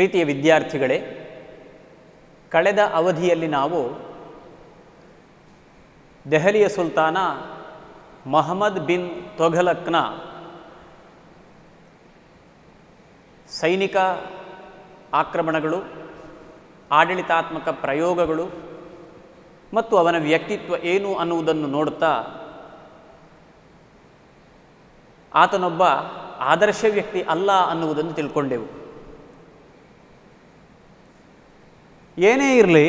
ಪ್ರೀತಿಯ ವಿದ್ಯಾರ್ಥಿಗಳೇ ಕಳೆದ ಅವಧಿಯಲ್ಲಿ ನಾವು ದೆಹಲಿಯ ಸುಲ್ತಾನ ಮಹಮ್ಮದ್ ಬಿನ್ ತೊಘಲಕ್ನ ಸೈನಿಕ ಆಕ್ರಮಣಗಳು ಆಡಳಿತಾತ್ಮಕ ಪ್ರಯೋಗಗಳು ಮತ್ತು ಅವನ ವ್ಯಕ್ತಿತ್ವ ಏನು ಅನ್ನುವುದನ್ನು ನೋಡುತ್ತಾ ಆತನೊಬ್ಬ ಆದರ್ಶ ವ್ಯಕ್ತಿ ಅಲ್ಲ ಅನ್ನುವುದನ್ನು ತಿಳ್ಕೊಂಡೆವು ಏನೇ ಇರಲಿ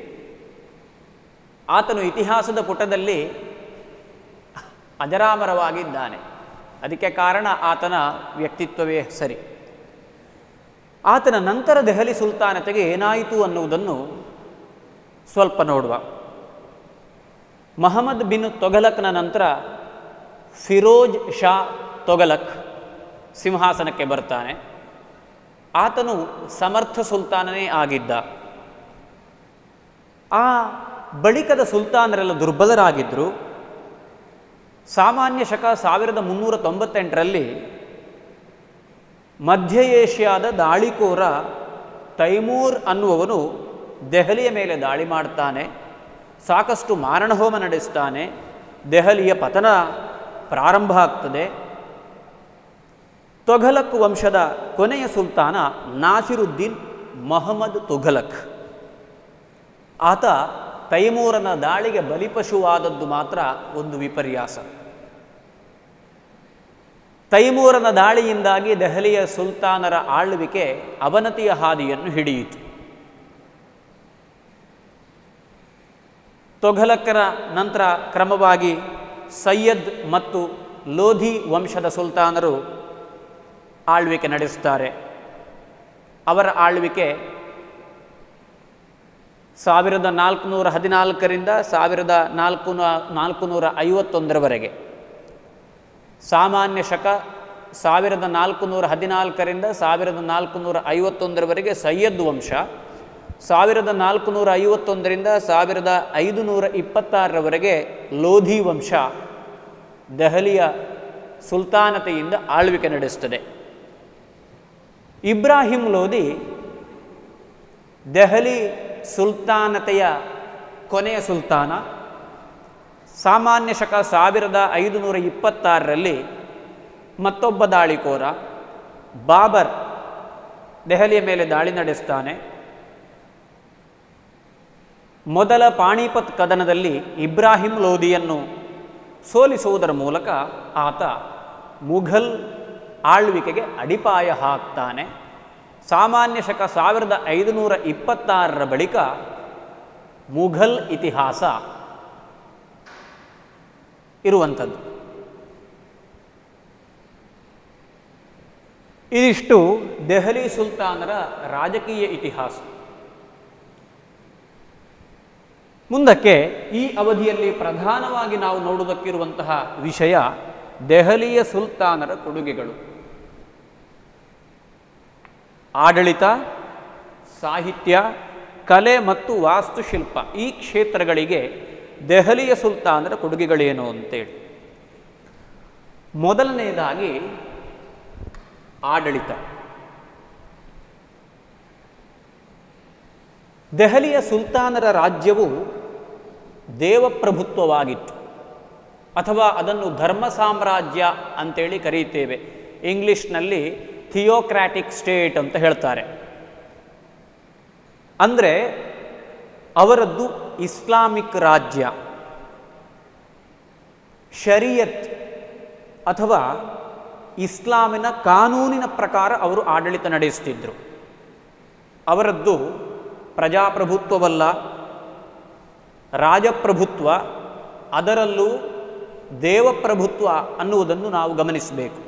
ಆತನು ಇತಿಹಾಸದ ಪುಟದಲ್ಲಿ ಅಜರಾಮರವಾಗಿದ್ದಾನೆ ಅದಕ್ಕೆ ಕಾರಣ ಆತನ ವ್ಯಕ್ತಿತ್ವವೇ ಸರಿ ಆತನ ನಂತರ ದೆಹಲಿ ಸುಲ್ತಾನತೆಗೆ ಏನಾಯಿತು ಅನ್ನುವುದನ್ನು ಸ್ವಲ್ಪ ನೋಡುವ ಮಹಮ್ಮದ್ ಬಿನ್ ತೊಗಲಕ್ನ ನಂತರ ಫಿರೋಜ್ ಶಾ ತೊಗಲಕ್ ಸಿಂಹಾಸನಕ್ಕೆ ಬರ್ತಾನೆ ಆತನು ಸಮರ್ಥ ಸುಲ್ತಾನನೇ ಆಗಿದ್ದ ಆ ಬಳಿಕದ ಸುಲ್ತಾನರೆಲ್ಲ ದುರ್ಬಲರಾಗಿದ್ದರು ಸಾಮಾನ್ಯ ಶಕ ಸಾವಿರದ ಮುನ್ನೂರ ತೊಂಬತ್ತೆಂಟರಲ್ಲಿ ಮಧ್ಯ ಏಷ್ಯಾದ ದಾಳಿಕೋರ ತೈಮೂರ್ ಅನ್ನುವವನು ದೆಹಲಿಯ ಮೇಲೆ ದಾಳಿ ಮಾಡ್ತಾನೆ ಸಾಕಷ್ಟು ಮಾರಣಹೋಮ ನಡೆಸ್ತಾನೆ ದೆಹಲಿಯ ಪತನ ಪ್ರಾರಂಭ ಆಗ್ತದೆ ತೊಘಲಕ್ ವಂಶದ ಕೊನೆಯ ಸುಲ್ತಾನ ನಾಸಿರುದ್ದೀನ್ ಮಹಮ್ಮದ್ ತುಘಲಕ್ ಆತ ತೈಮೂರನ ದಾಳಿಗೆ ಬಲಿಪಶುವಾದದ್ದು ಮಾತ್ರ ಒಂದು ವಿಪರ್ಯಾಸ ತೈಮೂರನ ದಾಳಿಯಿಂದಾಗಿ ದೆಹಲಿಯ ಸುಲ್ತಾನರ ಆಳ್ವಿಕೆ ಅವನತಿಯ ಹಾದಿಯನ್ನು ಹಿಡಿಯಿತು ತೊಘಲಕ್ಕರ ನಂತರ ಕ್ರಮವಾಗಿ ಸೈಯದ್ ಮತ್ತು ಲೋಧಿ ವಂಶದ ಸುಲ್ತಾನರು ಆಳ್ವಿಕೆ ನಡೆಸುತ್ತಾರೆ ಅವರ ಆಳ್ವಿಕೆ ಸಾವಿರದ ನಾಲ್ಕುನೂರ ಹದಿನಾಲ್ಕರಿಂದ ಸಾವಿರದ ನಾಲ್ಕು ನಾಲ್ಕು ನೂರ ಐವತ್ತೊಂದರವರೆಗೆ ಸಾಮಾನ್ಯ ಶಕ ಸಾವಿರದ ನಾಲ್ಕು ನೂರ ಹದಿನಾಲ್ಕರಿಂದ ಸಾವಿರದ ನಾಲ್ಕು ನೂರ ಐವತ್ತೊಂದರವರೆಗೆ ಸೈಯದ್ ವಂಶ ಸಾವಿರದ ನಾಲ್ಕು ನೂರ ಐವತ್ತೊಂದರಿಂದ ಸಾವಿರದ ಐದು ನೂರ ಇಪ್ಪತ್ತಾರರವರೆಗೆ ಲೋಧಿ ವಂಶ ದೆಹಲಿಯ ಸುಲ್ತಾನತೆಯಿಂದ ಆಳ್ವಿಕೆ ನಡೆಸುತ್ತದೆ ಇಬ್ರಾಹಿಂ ಲೋಧಿ ದೆಹಲಿ ಸುಲ್ತಾನತೆಯ ಕೊನೆಯ ಸುಲ್ತಾನ ಸಾಮಾನ್ಯ ಶಕ ಸಾವಿರದ ಐದು ನೂರ ಇಪ್ಪತ್ತಾರರಲ್ಲಿ ಮತ್ತೊಬ್ಬ ದಾಳಿಕೋರ ಬಾಬರ್ ದೆಹಲಿಯ ಮೇಲೆ ದಾಳಿ ನಡೆಸ್ತಾನೆ ಮೊದಲ ಪಾಣಿಪತ್ ಕದನದಲ್ಲಿ ಇಬ್ರಾಹಿಂ ಲೋಧಿಯನ್ನು ಸೋಲಿಸುವುದರ ಮೂಲಕ ಆತ ಮುಘಲ್ ಆಳ್ವಿಕೆಗೆ ಅಡಿಪಾಯ ಹಾಕ್ತಾನೆ ಸಾಮಾನ್ಯ ಶಕ ಸಾವಿರದ ಐದುನೂರ ಇಪ್ಪತ್ತಾರರ ಬಳಿಕ ಮುಘಲ್ ಇತಿಹಾಸ ಇರುವಂಥದ್ದು ಇದಿಷ್ಟು ದೆಹಲಿ ಸುಲ್ತಾನರ ರಾಜಕೀಯ ಇತಿಹಾಸ ಮುಂದಕ್ಕೆ ಈ ಅವಧಿಯಲ್ಲಿ ಪ್ರಧಾನವಾಗಿ ನಾವು ನೋಡುವುದಕ್ಕಿರುವಂತಹ ವಿಷಯ ದೆಹಲಿಯ ಸುಲ್ತಾನರ ಕೊಡುಗೆಗಳು ಆಡಳಿತ ಸಾಹಿತ್ಯ ಕಲೆ ಮತ್ತು ವಾಸ್ತುಶಿಲ್ಪ ಈ ಕ್ಷೇತ್ರಗಳಿಗೆ ದೆಹಲಿಯ ಸುಲ್ತಾನರ ಕೊಡುಗೆಗಳೇನು ಅಂತೇಳಿ ಮೊದಲನೆಯದಾಗಿ ಆಡಳಿತ ದೆಹಲಿಯ ಸುಲ್ತಾನರ ರಾಜ್ಯವು ದೇವಪ್ರಭುತ್ವವಾಗಿತ್ತು ಅಥವಾ ಅದನ್ನು ಧರ್ಮ ಸಾಮ್ರಾಜ್ಯ ಅಂತೇಳಿ ಕರೆಯುತ್ತೇವೆ ಇಂಗ್ಲಿಷ್ನಲ್ಲಿ ಥಿಯೋಕ್ರಾಟಿಕ್ ಸ್ಟೇಟ್ ಅಂತ ಹೇಳ್ತಾರೆ ಅಂದರೆ ಅವರದ್ದು ಇಸ್ಲಾಮಿಕ್ ರಾಜ್ಯ ಶರಿಯತ್ ಅಥವಾ ಇಸ್ಲಾಮಿನ ಕಾನೂನಿನ ಪ್ರಕಾರ ಅವರು ಆಡಳಿತ ನಡೆಸುತ್ತಿದ್ದರು ಅವರದ್ದು ಪ್ರಜಾಪ್ರಭುತ್ವವಲ್ಲ ರಾಜಪ್ರಭುತ್ವ ಅದರಲ್ಲೂ ದೇವಪ್ರಭುತ್ವ ಅನ್ನುವುದನ್ನು ನಾವು ಗಮನಿಸಬೇಕು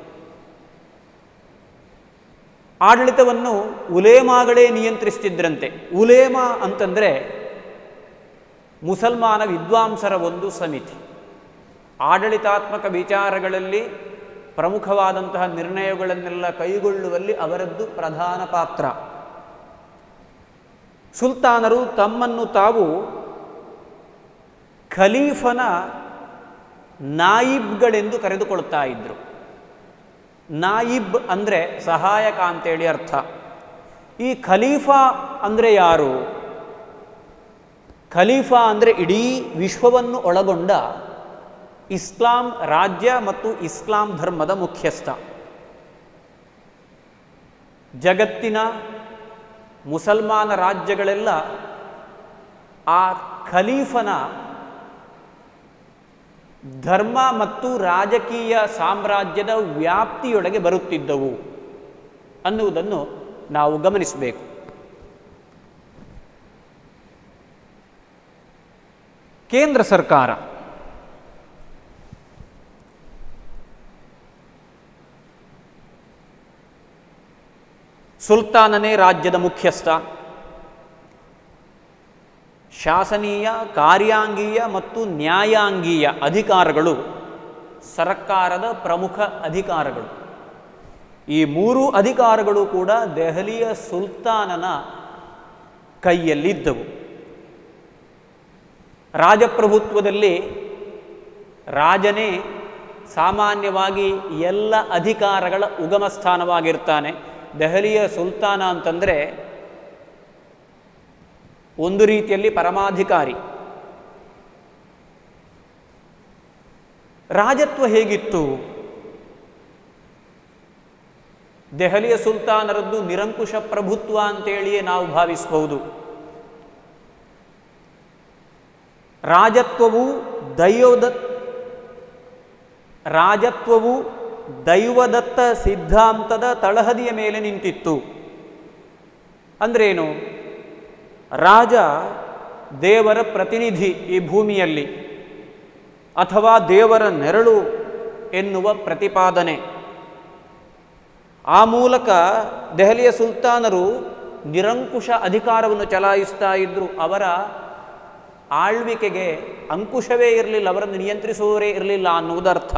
ಆಡಳಿತವನ್ನು ಉಲೇಮಾಗಳೇ ನಿಯಂತ್ರಿಸುತ್ತಿದ್ದರಂತೆ ಉಲೇಮಾ ಅಂತಂದರೆ ಮುಸಲ್ಮಾನ ವಿದ್ವಾಂಸರ ಒಂದು ಸಮಿತಿ ಆಡಳಿತಾತ್ಮಕ ವಿಚಾರಗಳಲ್ಲಿ ಪ್ರಮುಖವಾದಂತಹ ನಿರ್ಣಯಗಳನ್ನೆಲ್ಲ ಕೈಗೊಳ್ಳುವಲ್ಲಿ ಅವರದ್ದು ಪ್ರಧಾನ ಪಾತ್ರ ಸುಲ್ತಾನರು ತಮ್ಮನ್ನು ತಾವು ಖಲೀಫನ ನಾಯಿಬ್ಗಳೆಂದು ಕರೆದುಕೊಳ್ತಾ ಇದ್ದರು ನಾಯಿಬ್ ಅಂದರೆ ಸಹಾಯಕ ಅಂತೇಳಿ ಅರ್ಥ ಈ ಖಲೀಫಾ ಅಂದರೆ ಯಾರು ಖಲೀಫಾ ಅಂದರೆ ಇಡೀ ವಿಶ್ವವನ್ನು ಒಳಗೊಂಡ ಇಸ್ಲಾಂ ರಾಜ್ಯ ಮತ್ತು ಇಸ್ಲಾಂ ಧರ್ಮದ ಮುಖ್ಯಸ್ಥ ಜಗತ್ತಿನ ಮುಸಲ್ಮಾನ ರಾಜ್ಯಗಳೆಲ್ಲ ಆ ಖಲೀಫನ ಧರ್ಮ ಮತ್ತು ರಾಜಕೀಯ ಸಾಮ್ರಾಜ್ಯದ ವ್ಯಾಪ್ತಿಯೊಳಗೆ ಬರುತ್ತಿದ್ದವು ಅನ್ನುವುದನ್ನು ನಾವು ಗಮನಿಸಬೇಕು ಕೇಂದ್ರ ಸರ್ಕಾರ ಸುಲ್ತಾನನೇ ರಾಜ್ಯದ ಮುಖ್ಯಸ್ಥ ಶಾಸನೀಯ ಕಾರ್ಯಾಂಗೀಯ ಮತ್ತು ನ್ಯಾಯಾಂಗೀಯ ಅಧಿಕಾರಗಳು ಸರ್ಕಾರದ ಪ್ರಮುಖ ಅಧಿಕಾರಗಳು ಈ ಮೂರು ಅಧಿಕಾರಗಳು ಕೂಡ ದೆಹಲಿಯ ಸುಲ್ತಾನನ ಕೈಯಲ್ಲಿದ್ದವು ರಾಜಪ್ರಭುತ್ವದಲ್ಲಿ ರಾಜನೇ ಸಾಮಾನ್ಯವಾಗಿ ಎಲ್ಲ ಅಧಿಕಾರಗಳ ಉಗಮ ಸ್ಥಾನವಾಗಿರ್ತಾನೆ ದೆಹಲಿಯ ಸುಲ್ತಾನ ಅಂತಂದರೆ ಒಂದು ರೀತಿಯಲ್ಲಿ ಪರಮಾಧಿಕಾರಿ ರಾಜತ್ವ ಹೇಗಿತ್ತು ದೆಹಲಿಯ ಸುಲ್ತಾನರದ್ದು ನಿರಂಕುಶ ಪ್ರಭುತ್ವ ಅಂತೇಳಿಯೇ ನಾವು ಭಾವಿಸಬಹುದು ರಾಜತ್ವವು ದೈವದ ರಾಜತ್ವವು ದೈವದತ್ತ ಸಿದ್ಧಾಂತದ ತಳಹದಿಯ ಮೇಲೆ ನಿಂತಿತ್ತು ಅಂದ್ರೇನು ರಾಜ ದೇವರ ಪ್ರತಿನಿಧಿ ಈ ಭೂಮಿಯಲ್ಲಿ ಅಥವಾ ದೇವರ ನೆರಳು ಎನ್ನುವ ಪ್ರತಿಪಾದನೆ ಆ ಮೂಲಕ ದೆಹಲಿಯ ಸುಲ್ತಾನರು ನಿರಂಕುಶ ಅಧಿಕಾರವನ್ನು ಚಲಾಯಿಸ್ತಾ ಇದ್ದರು ಅವರ ಆಳ್ವಿಕೆಗೆ ಅಂಕುಶವೇ ಇರಲಿಲ್ಲ ಅವರನ್ನು ನಿಯಂತ್ರಿಸುವವರೇ ಇರಲಿಲ್ಲ ಅನ್ನುವುದರ್ಥ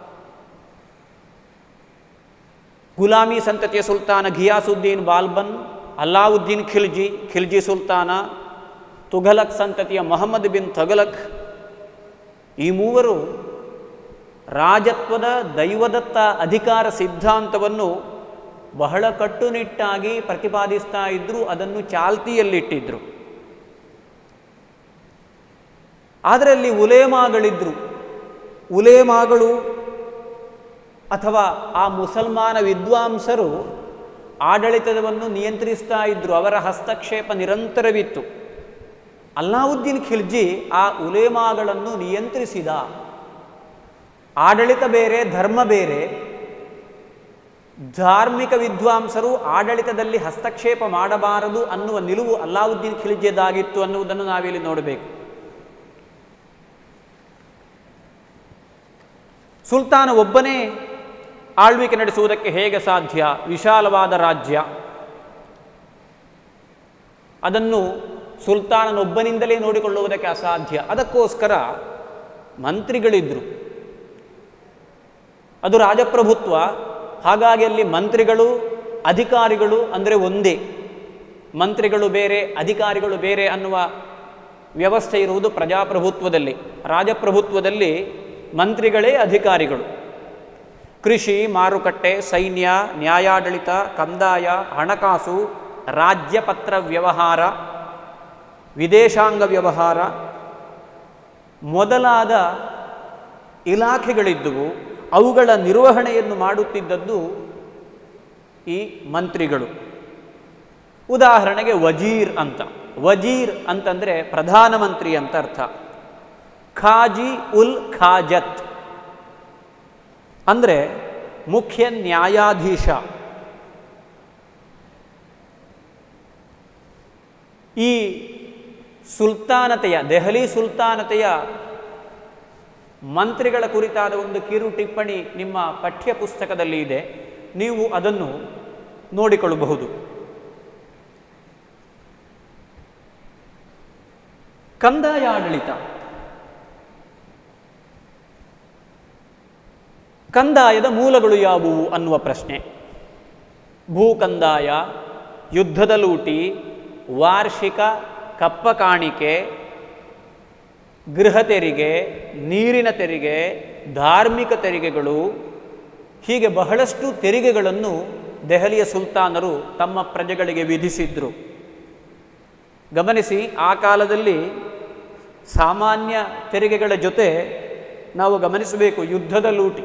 ಗುಲಾಮಿ ಸಂತತಿಯ ಸುಲ್ತಾನ ಘಿಯಾಸುದ್ದೀನ್ ಬಾಲ್ಬನ್ ಅಲ್ಲಾವುದ್ದೀನ್ ಖಿಲ್ಜಿ ಖಿಲ್ಜಿ ಸುಲ್ತಾನ ತುಘಲಕ್ ಸಂತತಿಯ ಮೊಹಮ್ಮದ್ ಬಿನ್ ತಗಲಕ್ ಈ ಮೂವರು ರಾಜತ್ವದ ದೈವದತ್ತ ಅಧಿಕಾರ ಸಿದ್ಧಾಂತವನ್ನು ಬಹಳ ಕಟ್ಟುನಿಟ್ಟಾಗಿ ಪ್ರತಿಪಾದಿಸ್ತಾ ಇದ್ದರು ಅದನ್ನು ಚಾಲ್ತಿಯಲ್ಲಿಟ್ಟಿದ್ರು ಆದರೆ ಅಲ್ಲಿ ಉಲೇಮಾಗಳಿದ್ರು ಉಲೇಮಾಗಳು ಅಥವಾ ಆ ಮುಸಲ್ಮಾನ ವಿದ್ವಾಂಸರು ಆಡಳಿತವನ್ನು ನಿಯಂತ್ರಿಸ್ತಾ ಇದ್ದರು ಅವರ ಹಸ್ತಕ್ಷೇಪ ನಿರಂತರವಿತ್ತು ಅಲ್ಲಾವುದ್ದೀನ್ ಖಿಲ್ಜಿ ಆ ಉಲೇಮಾಗಳನ್ನು ನಿಯಂತ್ರಿಸಿದ ಆಡಳಿತ ಬೇರೆ ಧರ್ಮ ಬೇರೆ ಧಾರ್ಮಿಕ ವಿದ್ವಾಂಸರು ಆಡಳಿತದಲ್ಲಿ ಹಸ್ತಕ್ಷೇಪ ಮಾಡಬಾರದು ಅನ್ನುವ ನಿಲುವು ಅಲ್ಲಾವುದ್ದೀನ್ ಖಿಲ್ಜಿಯದಾಗಿತ್ತು ಅನ್ನುವುದನ್ನು ನಾವಿಲ್ಲಿ ನೋಡಬೇಕು ಸುಲ್ತಾನ ಒಬ್ಬನೇ ಆಳ್ವಿಕೆ ನಡೆಸುವುದಕ್ಕೆ ಹೇಗೆ ಸಾಧ್ಯ ವಿಶಾಲವಾದ ರಾಜ್ಯ ಅದನ್ನು ಸುಲ್ತಾನನೊಬ್ಬನಿಂದಲೇ ನೋಡಿಕೊಳ್ಳುವುದಕ್ಕೆ ಅಸಾಧ್ಯ ಅದಕ್ಕೋಸ್ಕರ ಮಂತ್ರಿಗಳಿದ್ದರು ಅದು ರಾಜಪ್ರಭುತ್ವ ಹಾಗಾಗಿ ಅಲ್ಲಿ ಮಂತ್ರಿಗಳು ಅಧಿಕಾರಿಗಳು ಅಂದರೆ ಒಂದೇ ಮಂತ್ರಿಗಳು ಬೇರೆ ಅಧಿಕಾರಿಗಳು ಬೇರೆ ಅನ್ನುವ ವ್ಯವಸ್ಥೆ ಇರುವುದು ಪ್ರಜಾಪ್ರಭುತ್ವದಲ್ಲಿ ರಾಜಪ್ರಭುತ್ವದಲ್ಲಿ ಮಂತ್ರಿಗಳೇ ಅಧಿಕಾರಿಗಳು ಕೃಷಿ ಮಾರುಕಟ್ಟೆ ಸೈನ್ಯ ನ್ಯಾಯಾಡಳಿತ ಕಂದಾಯ ಹಣಕಾಸು ರಾಜ್ಯಪತ್ರ ವ್ಯವಹಾರ ವಿದೇಶಾಂಗ ವ್ಯವಹಾರ ಮೊದಲಾದ ಇಲಾಖೆಗಳಿದ್ದುವು ಅವುಗಳ ನಿರ್ವಹಣೆಯನ್ನು ಮಾಡುತ್ತಿದ್ದದ್ದು ಈ ಮಂತ್ರಿಗಳು ಉದಾಹರಣೆಗೆ ವಜೀರ್ ಅಂತ ವಜೀರ್ ಅಂತಂದರೆ ಪ್ರಧಾನಮಂತ್ರಿ ಅಂತ ಅರ್ಥ ಖಾಜಿ ಉಲ್ ಖಾಜತ್ ಅಂದರೆ ಮುಖ್ಯ ನ್ಯಾಯಾಧೀಶ ಈ ಸುಲ್ತಾನತೆಯ ದೆಹಲಿ ಸುಲ್ತಾನತೆಯ ಮಂತ್ರಿಗಳ ಕುರಿತಾದ ಒಂದು ಕಿರು ಟಿಪ್ಪಣಿ ನಿಮ್ಮ ಪಠ್ಯ ಪುಸ್ತಕದಲ್ಲಿ ಇದೆ ನೀವು ಅದನ್ನು ನೋಡಿಕೊಳ್ಳಬಹುದು ಕಂದಾಯ ಆಡಳಿತ ಕಂದಾಯದ ಮೂಲಗಳು ಯಾವುವು ಅನ್ನುವ ಪ್ರಶ್ನೆ ಭೂ ಕಂದಾಯ ಯುದ್ಧದ ಲೂಟಿ ವಾರ್ಷಿಕ ಕಪ್ಪ ಕಾಣಿಕೆ ಗೃಹ ತೆರಿಗೆ ನೀರಿನ ತೆರಿಗೆ ಧಾರ್ಮಿಕ ತೆರಿಗೆಗಳು ಹೀಗೆ ಬಹಳಷ್ಟು ತೆರಿಗೆಗಳನ್ನು ದೆಹಲಿಯ ಸುಲ್ತಾನರು ತಮ್ಮ ಪ್ರಜೆಗಳಿಗೆ ವಿಧಿಸಿದ್ರು ಗಮನಿಸಿ ಆ ಕಾಲದಲ್ಲಿ ಸಾಮಾನ್ಯ ತೆರಿಗೆಗಳ ಜೊತೆ ನಾವು ಗಮನಿಸಬೇಕು ಯುದ್ಧದ ಲೂಟಿ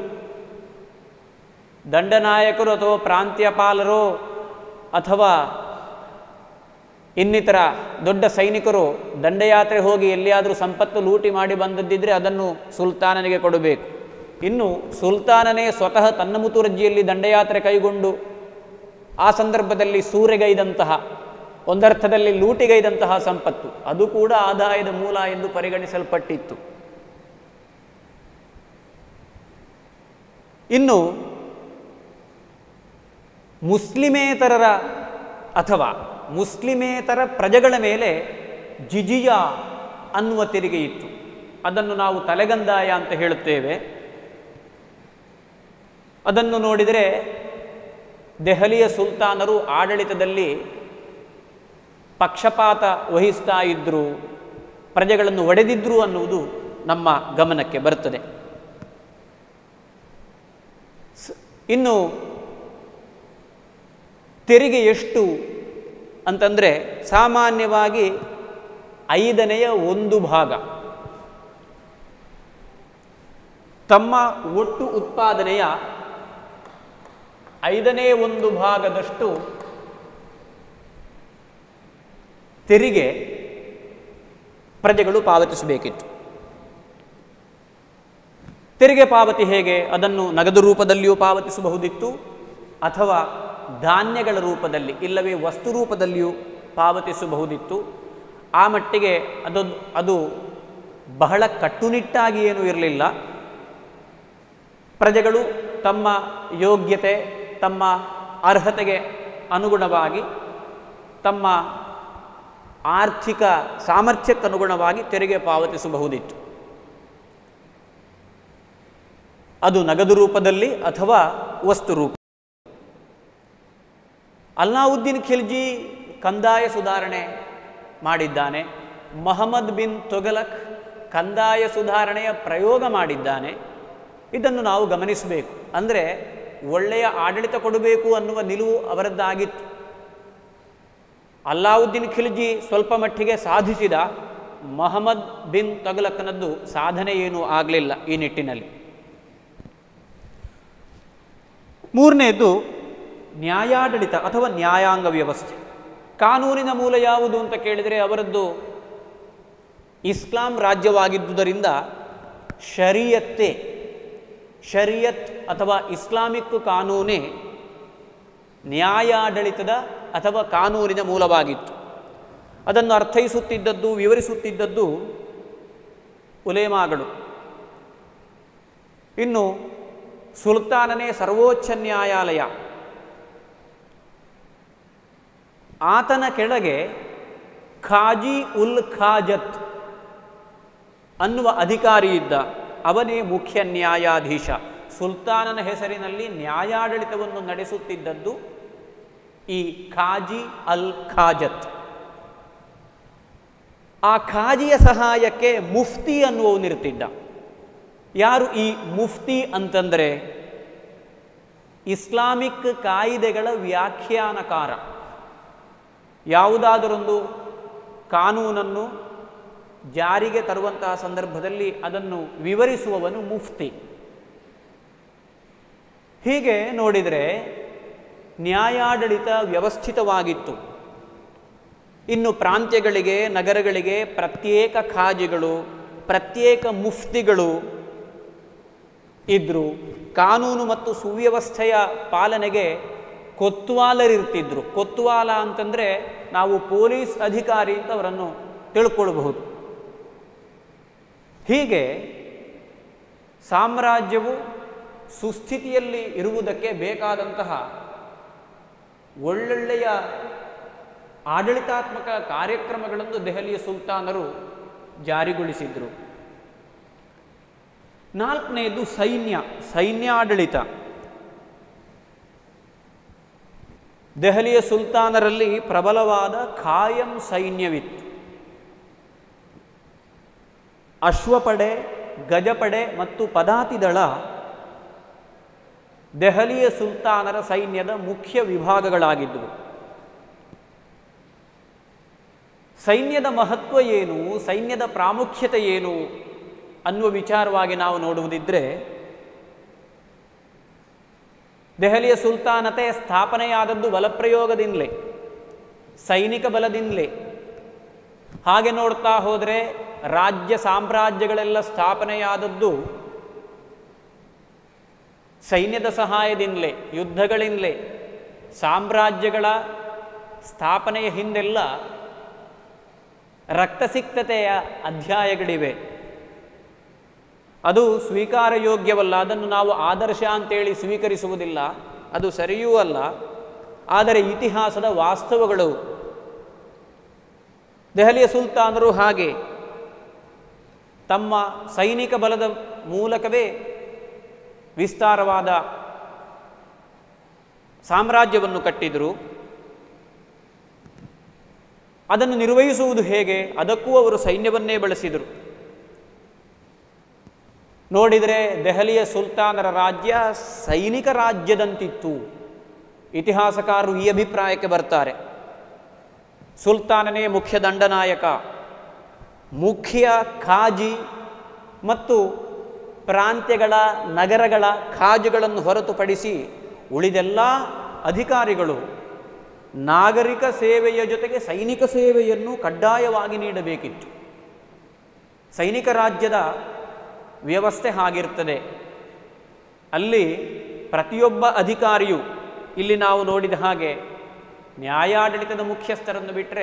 ದಂಡನಾಯಕರು ಅಥವಾ ಪ್ರಾಂತ್ಯಪಾಲರು ಅಥವಾ ಇನ್ನಿತರ ದೊಡ್ಡ ಸೈನಿಕರು ದಂಡಯಾತ್ರೆ ಹೋಗಿ ಎಲ್ಲಿಯಾದರೂ ಸಂಪತ್ತು ಲೂಟಿ ಮಾಡಿ ಬಂದದ್ದಿದ್ರೆ ಅದನ್ನು ಸುಲ್ತಾನನಿಗೆ ಕೊಡಬೇಕು ಇನ್ನು ಸುಲ್ತಾನನೇ ಸ್ವತಃ ತನ್ನ ಮುತುರಜ್ಜಿಯಲ್ಲಿ ದಂಡಯಾತ್ರೆ ಕೈಗೊಂಡು ಆ ಸಂದರ್ಭದಲ್ಲಿ ಸೂರೆಗೈದಂತಹ ಒಂದರ್ಥದಲ್ಲಿ ಲೂಟಿಗೈದಂತಹ ಸಂಪತ್ತು ಅದು ಕೂಡ ಆದಾಯದ ಮೂಲ ಎಂದು ಪರಿಗಣಿಸಲ್ಪಟ್ಟಿತ್ತು ಇನ್ನು ಮುಸ್ಲಿಮೇತರರ ಅಥವಾ ಮುಸ್ಲಿಮೇತರ ಪ್ರಜೆಗಳ ಮೇಲೆ ಜಿಜಿಯ ಅನ್ನುವ ತೆರಿಗೆ ಇತ್ತು ಅದನ್ನು ನಾವು ತಲೆಗಂದಾಯ ಅಂತ ಹೇಳುತ್ತೇವೆ ಅದನ್ನು ನೋಡಿದರೆ ದೆಹಲಿಯ ಸುಲ್ತಾನರು ಆಡಳಿತದಲ್ಲಿ ಪಕ್ಷಪಾತ ವಹಿಸ್ತಾ ಇದ್ದರು ಪ್ರಜೆಗಳನ್ನು ಒಡೆದಿದ್ರು ಅನ್ನುವುದು ನಮ್ಮ ಗಮನಕ್ಕೆ ಬರುತ್ತದೆ ಸ್- ಇನ್ನು ತೆರಿಗೆ ಎಷ್ಟು ಅಂತಂದರೆ ಸಾಮಾನ್ಯವಾಗಿ ಐದನೆಯ ಒಂದು ಭಾಗ ತಮ್ಮ ಒಟ್ಟು ಉತ್ಪಾದನೆಯ ಐದನೇ ಒಂದು ಭಾಗದಷ್ಟು ತೆರಿಗೆ ಪ್ರಜೆಗಳು ಪಾವತಿಸಬೇಕಿತ್ತು ತೆರಿಗೆ ಪಾವತಿ ಹೇಗೆ ಅದನ್ನು ನಗದು ರೂಪದಲ್ಲಿಯೂ ಪಾವತಿಸಬಹುದಿತ್ತು ಅಥವಾ ಧಾನ್ಯಗಳ ರೂಪದಲ್ಲಿ ಇಲ್ಲವೇ ವಸ್ತು ರೂಪದಲ್ಲಿಯೂ ಪಾವತಿಸಬಹುದಿತ್ತು ಆ ಮಟ್ಟಿಗೆ ಅದು ಅದು ಬಹಳ ಕಟ್ಟುನಿಟ್ಟಾಗಿ ಏನೂ ಇರಲಿಲ್ಲ ಪ್ರಜೆಗಳು ತಮ್ಮ ಯೋಗ್ಯತೆ ತಮ್ಮ ಅರ್ಹತೆಗೆ ಅನುಗುಣವಾಗಿ ತಮ್ಮ ಆರ್ಥಿಕ ಸಾಮರ್ಥ್ಯಕ್ಕನುಗುಣವಾಗಿ ತೆರಿಗೆ ಪಾವತಿಸಬಹುದಿತ್ತು ಅದು ನಗದು ರೂಪದಲ್ಲಿ ಅಥವಾ ವಸ್ತು ರೂಪ ಅಲ್ಲಾವುದ್ದೀನ್ ಖಿಲ್ಜಿ ಕಂದಾಯ ಸುಧಾರಣೆ ಮಾಡಿದ್ದಾನೆ ಮೊಹಮ್ಮದ್ ಬಿನ್ ತೊಗಲಕ್ ಕಂದಾಯ ಸುಧಾರಣೆಯ ಪ್ರಯೋಗ ಮಾಡಿದ್ದಾನೆ ಇದನ್ನು ನಾವು ಗಮನಿಸಬೇಕು ಅಂದರೆ ಒಳ್ಳೆಯ ಆಡಳಿತ ಕೊಡಬೇಕು ಅನ್ನುವ ನಿಲುವು ಅವರದ್ದಾಗಿತ್ತು ಅಲ್ಲಾವುದ್ದೀನ್ ಖಿಲ್ಜಿ ಸ್ವಲ್ಪ ಮಟ್ಟಿಗೆ ಸಾಧಿಸಿದ ಮೊಹಮ್ಮದ್ ಬಿನ್ ತಗಲಕ್ಕನದ್ದು ಸಾಧನೆ ಏನೂ ಆಗಲಿಲ್ಲ ಈ ನಿಟ್ಟಿನಲ್ಲಿ ಮೂರನೆಯದು ನ್ಯಾಯಾಡಳಿತ ಅಥವಾ ನ್ಯಾಯಾಂಗ ವ್ಯವಸ್ಥೆ ಕಾನೂನಿನ ಮೂಲ ಯಾವುದು ಅಂತ ಕೇಳಿದರೆ ಅವರದ್ದು ಇಸ್ಲಾಂ ರಾಜ್ಯವಾಗಿದ್ದುದರಿಂದ ಶರೀಯತ್ತೇ ಶರಿಯತ್ ಅಥವಾ ಇಸ್ಲಾಮಿಕ್ ಕಾನೂನೇ ನ್ಯಾಯಾಡಳಿತದ ಅಥವಾ ಕಾನೂನಿನ ಮೂಲವಾಗಿತ್ತು ಅದನ್ನು ಅರ್ಥೈಸುತ್ತಿದ್ದದ್ದು ವಿವರಿಸುತ್ತಿದ್ದದ್ದು ಉಲೇಮಾಗಳು ಇನ್ನು ಸುಲ್ತಾನನೇ ಸರ್ವೋಚ್ಚ ನ್ಯಾಯಾಲಯ ಆತನ ಕೆಳಗೆ ಖಾಜಿ ಉಲ್ ಖಾಜತ್ ಅನ್ನುವ ಅಧಿಕಾರಿ ಇದ್ದ ಅವನೇ ಮುಖ್ಯ ನ್ಯಾಯಾಧೀಶ ಸುಲ್ತಾನನ ಹೆಸರಿನಲ್ಲಿ ನ್ಯಾಯಾಡಳಿತವನ್ನು ನಡೆಸುತ್ತಿದ್ದದ್ದು ಈ ಖಾಜಿ ಅಲ್ ಖಾಜತ್ ಆ ಖಾಜಿಯ ಸಹಾಯಕ್ಕೆ ಮುಫ್ತಿ ಅನ್ನುವವನಿರ್ತಿದ್ದ ಯಾರು ಈ ಮುಫ್ತಿ ಅಂತಂದರೆ ಇಸ್ಲಾಮಿಕ್ ಕಾಯಿದೆಗಳ ವ್ಯಾಖ್ಯಾನಕಾರ ಯಾವುದಾದರೊಂದು ಕಾನೂನನ್ನು ಜಾರಿಗೆ ತರುವಂತಹ ಸಂದರ್ಭದಲ್ಲಿ ಅದನ್ನು ವಿವರಿಸುವವನು ಮುಫ್ತಿ ಹೀಗೆ ನೋಡಿದರೆ ನ್ಯಾಯಾಡಳಿತ ವ್ಯವಸ್ಥಿತವಾಗಿತ್ತು ಇನ್ನು ಪ್ರಾಂತ್ಯಗಳಿಗೆ ನಗರಗಳಿಗೆ ಪ್ರತ್ಯೇಕ ಖಾಜಿಗಳು ಪ್ರತ್ಯೇಕ ಮುಫ್ತಿಗಳು ಇದ್ದರು ಕಾನೂನು ಮತ್ತು ಸುವ್ಯವಸ್ಥೆಯ ಪಾಲನೆಗೆ ಕೊತ್ವಾಲರಿರ್ತಿದ್ರು ಕೊತ್ವಾಲ ಅಂತಂದರೆ ನಾವು ಪೊಲೀಸ್ ಅಧಿಕಾರಿ ಅಂತ ಅವರನ್ನು ತಿಳ್ಕೊಳ್ಬಹುದು ಹೀಗೆ ಸಾಮ್ರಾಜ್ಯವು ಸುಸ್ಥಿತಿಯಲ್ಲಿ ಇರುವುದಕ್ಕೆ ಬೇಕಾದಂತಹ ಒಳ್ಳೊಳ್ಳೆಯ ಆಡಳಿತಾತ್ಮಕ ಕಾರ್ಯಕ್ರಮಗಳನ್ನು ದೆಹಲಿಯ ಸುಲ್ತಾನರು ಜಾರಿಗೊಳಿಸಿದರು ನಾಲ್ಕನೆಯದು ಸೈನ್ಯ ಸೈನ್ಯಾಡಳಿತ ದೆಹಲಿಯ ಸುಲ್ತಾನರಲ್ಲಿ ಪ್ರಬಲವಾದ ಖಾಯಂ ಸೈನ್ಯವಿತ್ತು ಅಶ್ವಪಡೆ ಗಜಪಡೆ ಮತ್ತು ಪದಾತಿ ದಳ ದೆಹಲಿಯ ಸುಲ್ತಾನರ ಸೈನ್ಯದ ಮುಖ್ಯ ವಿಭಾಗಗಳಾಗಿದ್ದವು ಸೈನ್ಯದ ಮಹತ್ವ ಏನು ಸೈನ್ಯದ ಪ್ರಾಮುಖ್ಯತೆ ಏನು ಅನ್ನುವ ವಿಚಾರವಾಗಿ ನಾವು ನೋಡುವುದಿದ್ದರೆ ದೆಹಲಿಯ ಸುಲ್ತಾನತೆ ಸ್ಥಾಪನೆಯಾದದ್ದು ಬಲಪ್ರಯೋಗದಿಂದಲೇ ಸೈನಿಕ ಬಲದಿಂದಲೇ ಹಾಗೆ ನೋಡ್ತಾ ಹೋದರೆ ರಾಜ್ಯ ಸಾಮ್ರಾಜ್ಯಗಳೆಲ್ಲ ಸ್ಥಾಪನೆಯಾದದ್ದು ಸೈನ್ಯದ ಸಹಾಯದಿಂದಲೇ ಯುದ್ಧಗಳಿಂದಲೇ ಸಾಮ್ರಾಜ್ಯಗಳ ಸ್ಥಾಪನೆಯ ಹಿಂದೆಲ್ಲ ರಕ್ತಸಿಕ್ತತೆಯ ಅಧ್ಯಾಯಗಳಿವೆ ಅದು ಸ್ವೀಕಾರ ಯೋಗ್ಯವಲ್ಲ ಅದನ್ನು ನಾವು ಆದರ್ಶ ಅಂತೇಳಿ ಸ್ವೀಕರಿಸುವುದಿಲ್ಲ ಅದು ಸರಿಯೂ ಅಲ್ಲ ಆದರೆ ಇತಿಹಾಸದ ವಾಸ್ತವಗಳು ದೆಹಲಿಯ ಸುಲ್ತಾನರು ಹಾಗೆ ತಮ್ಮ ಸೈನಿಕ ಬಲದ ಮೂಲಕವೇ ವಿಸ್ತಾರವಾದ ಸಾಮ್ರಾಜ್ಯವನ್ನು ಕಟ್ಟಿದರು ಅದನ್ನು ನಿರ್ವಹಿಸುವುದು ಹೇಗೆ ಅದಕ್ಕೂ ಅವರು ಸೈನ್ಯವನ್ನೇ ಬಳಸಿದರು ನೋಡಿದರೆ ದೆಹಲಿಯ ಸುಲ್ತಾನರ ರಾಜ್ಯ ಸೈನಿಕ ರಾಜ್ಯದಂತಿತ್ತು ಇತಿಹಾಸಕಾರರು ಈ ಅಭಿಪ್ರಾಯಕ್ಕೆ ಬರ್ತಾರೆ ಸುಲ್ತಾನನೇ ಮುಖ್ಯ ದಂಡನಾಯಕ ಮುಖ್ಯ ಖಾಜಿ ಮತ್ತು ಪ್ರಾಂತ್ಯಗಳ ನಗರಗಳ ಖಾಜುಗಳನ್ನು ಹೊರತುಪಡಿಸಿ ಉಳಿದೆಲ್ಲ ಅಧಿಕಾರಿಗಳು ನಾಗರಿಕ ಸೇವೆಯ ಜೊತೆಗೆ ಸೈನಿಕ ಸೇವೆಯನ್ನು ಕಡ್ಡಾಯವಾಗಿ ನೀಡಬೇಕಿತ್ತು ಸೈನಿಕ ರಾಜ್ಯದ ವ್ಯವಸ್ಥೆ ಹಾಗಿರ್ತದೆ ಅಲ್ಲಿ ಪ್ರತಿಯೊಬ್ಬ ಅಧಿಕಾರಿಯು ಇಲ್ಲಿ ನಾವು ನೋಡಿದ ಹಾಗೆ ನ್ಯಾಯಾಡಳಿತದ ಮುಖ್ಯಸ್ಥರನ್ನು ಬಿಟ್ಟರೆ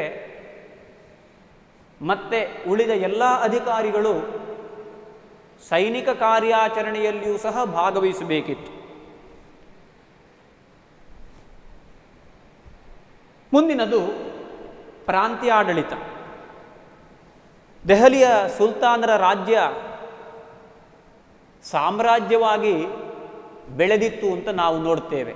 ಮತ್ತೆ ಉಳಿದ ಎಲ್ಲ ಅಧಿಕಾರಿಗಳು ಸೈನಿಕ ಕಾರ್ಯಾಚರಣೆಯಲ್ಲಿಯೂ ಸಹ ಭಾಗವಹಿಸಬೇಕಿತ್ತು ಮುಂದಿನದು ಪ್ರಾಂತ್ಯಾಡಳಿತ ದೆಹಲಿಯ ಸುಲ್ತಾನರ ರಾಜ್ಯ ಸಾಮ್ರಾಜ್ಯವಾಗಿ ಬೆಳೆದಿತ್ತು ಅಂತ ನಾವು ನೋಡ್ತೇವೆ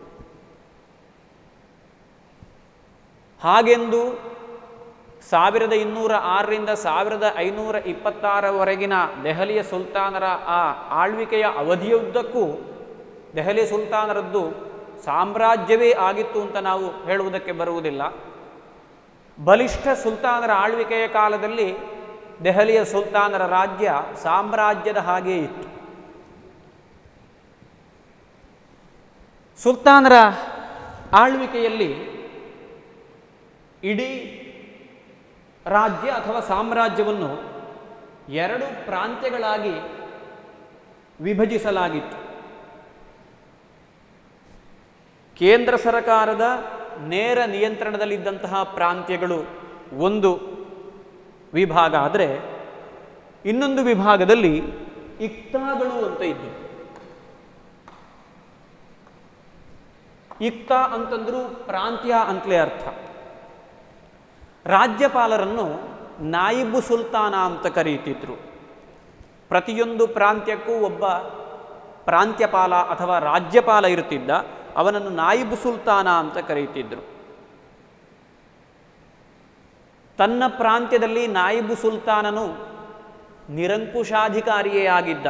ಹಾಗೆಂದು ಸಾವಿರದ ಇನ್ನೂರ ಆರರಿಂದ ಸಾವಿರದ ಐನೂರ ಇಪ್ಪತ್ತಾರವರೆಗಿನ ದೆಹಲಿಯ ಸುಲ್ತಾನರ ಆ ಆಳ್ವಿಕೆಯ ಅವಧಿಯುದ್ದಕ್ಕೂ ದೆಹಲಿ ಸುಲ್ತಾನರದ್ದು ಸಾಮ್ರಾಜ್ಯವೇ ಆಗಿತ್ತು ಅಂತ ನಾವು ಹೇಳುವುದಕ್ಕೆ ಬರುವುದಿಲ್ಲ ಬಲಿಷ್ಠ ಸುಲ್ತಾನರ ಆಳ್ವಿಕೆಯ ಕಾಲದಲ್ಲಿ ದೆಹಲಿಯ ಸುಲ್ತಾನರ ರಾಜ್ಯ ಸಾಮ್ರಾಜ್ಯದ ಹಾಗೇ ಇತ್ತು ಸುಲ್ತಾನರ ಆಳ್ವಿಕೆಯಲ್ಲಿ ಇಡೀ ರಾಜ್ಯ ಅಥವಾ ಸಾಮ್ರಾಜ್ಯವನ್ನು ಎರಡು ಪ್ರಾಂತ್ಯಗಳಾಗಿ ವಿಭಜಿಸಲಾಗಿತ್ತು ಕೇಂದ್ರ ಸರ್ಕಾರದ ನೇರ ನಿಯಂತ್ರಣದಲ್ಲಿದ್ದಂತಹ ಪ್ರಾಂತ್ಯಗಳು ಒಂದು ವಿಭಾಗ ಆದರೆ ಇನ್ನೊಂದು ವಿಭಾಗದಲ್ಲಿ ಇಕ್ತಾಗಳು ಅಂತ ಇದ್ದವು ಇಕ್ತ ಅಂತಂದ್ರೂ ಪ್ರಾಂತ್ಯ ಅಂತಲೇ ಅರ್ಥ ರಾಜ್ಯಪಾಲರನ್ನು ನಾಯಿಬು ಸುಲ್ತಾನ ಅಂತ ಕರೀತಿದ್ರು ಪ್ರತಿಯೊಂದು ಪ್ರಾಂತ್ಯಕ್ಕೂ ಒಬ್ಬ ಪ್ರಾಂತ್ಯಪಾಲ ಅಥವಾ ರಾಜ್ಯಪಾಲ ಇರುತ್ತಿದ್ದ ಅವನನ್ನು ನಾಯಿಬು ಸುಲ್ತಾನ ಅಂತ ಕರೀತಿದ್ರು ತನ್ನ ಪ್ರಾಂತ್ಯದಲ್ಲಿ ನಾಯಿಬು ಸುಲ್ತಾನನು ನಿರಂಕುಶಾಧಿಕಾರಿಯೇ ಆಗಿದ್ದ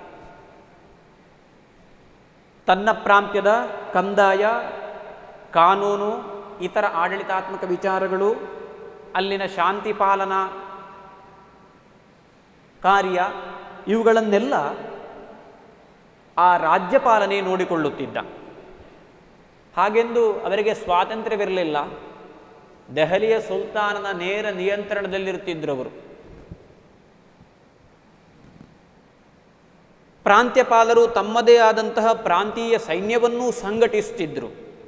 ತನ್ನ ಪ್ರಾಂತ್ಯದ ಕಂದಾಯ ಕಾನೂನು ಇತರ ಆಡಳಿತಾತ್ಮಕ ವಿಚಾರಗಳು ಅಲ್ಲಿನ ಶಾಂತಿ ಪಾಲನಾ ಕಾರ್ಯ ಇವುಗಳನ್ನೆಲ್ಲ ಆ ರಾಜ್ಯಪಾಲನೆ ನೋಡಿಕೊಳ್ಳುತ್ತಿದ್ದ ಹಾಗೆಂದು ಅವರಿಗೆ ಸ್ವಾತಂತ್ರ್ಯವಿರಲಿಲ್ಲ ದೆಹಲಿಯ ಸುಲ್ತಾನನ ನೇರ ನಿಯಂತ್ರಣದಲ್ಲಿರುತ್ತಿದ್ದರು ಅವರು ಪ್ರಾಂತ್ಯಪಾಲರು ತಮ್ಮದೇ ಆದಂತಹ ಪ್ರಾಂತೀಯ ಸೈನ್ಯವನ್ನೂ ಸಂಘಟಿಸುತ್ತಿದ್ದರು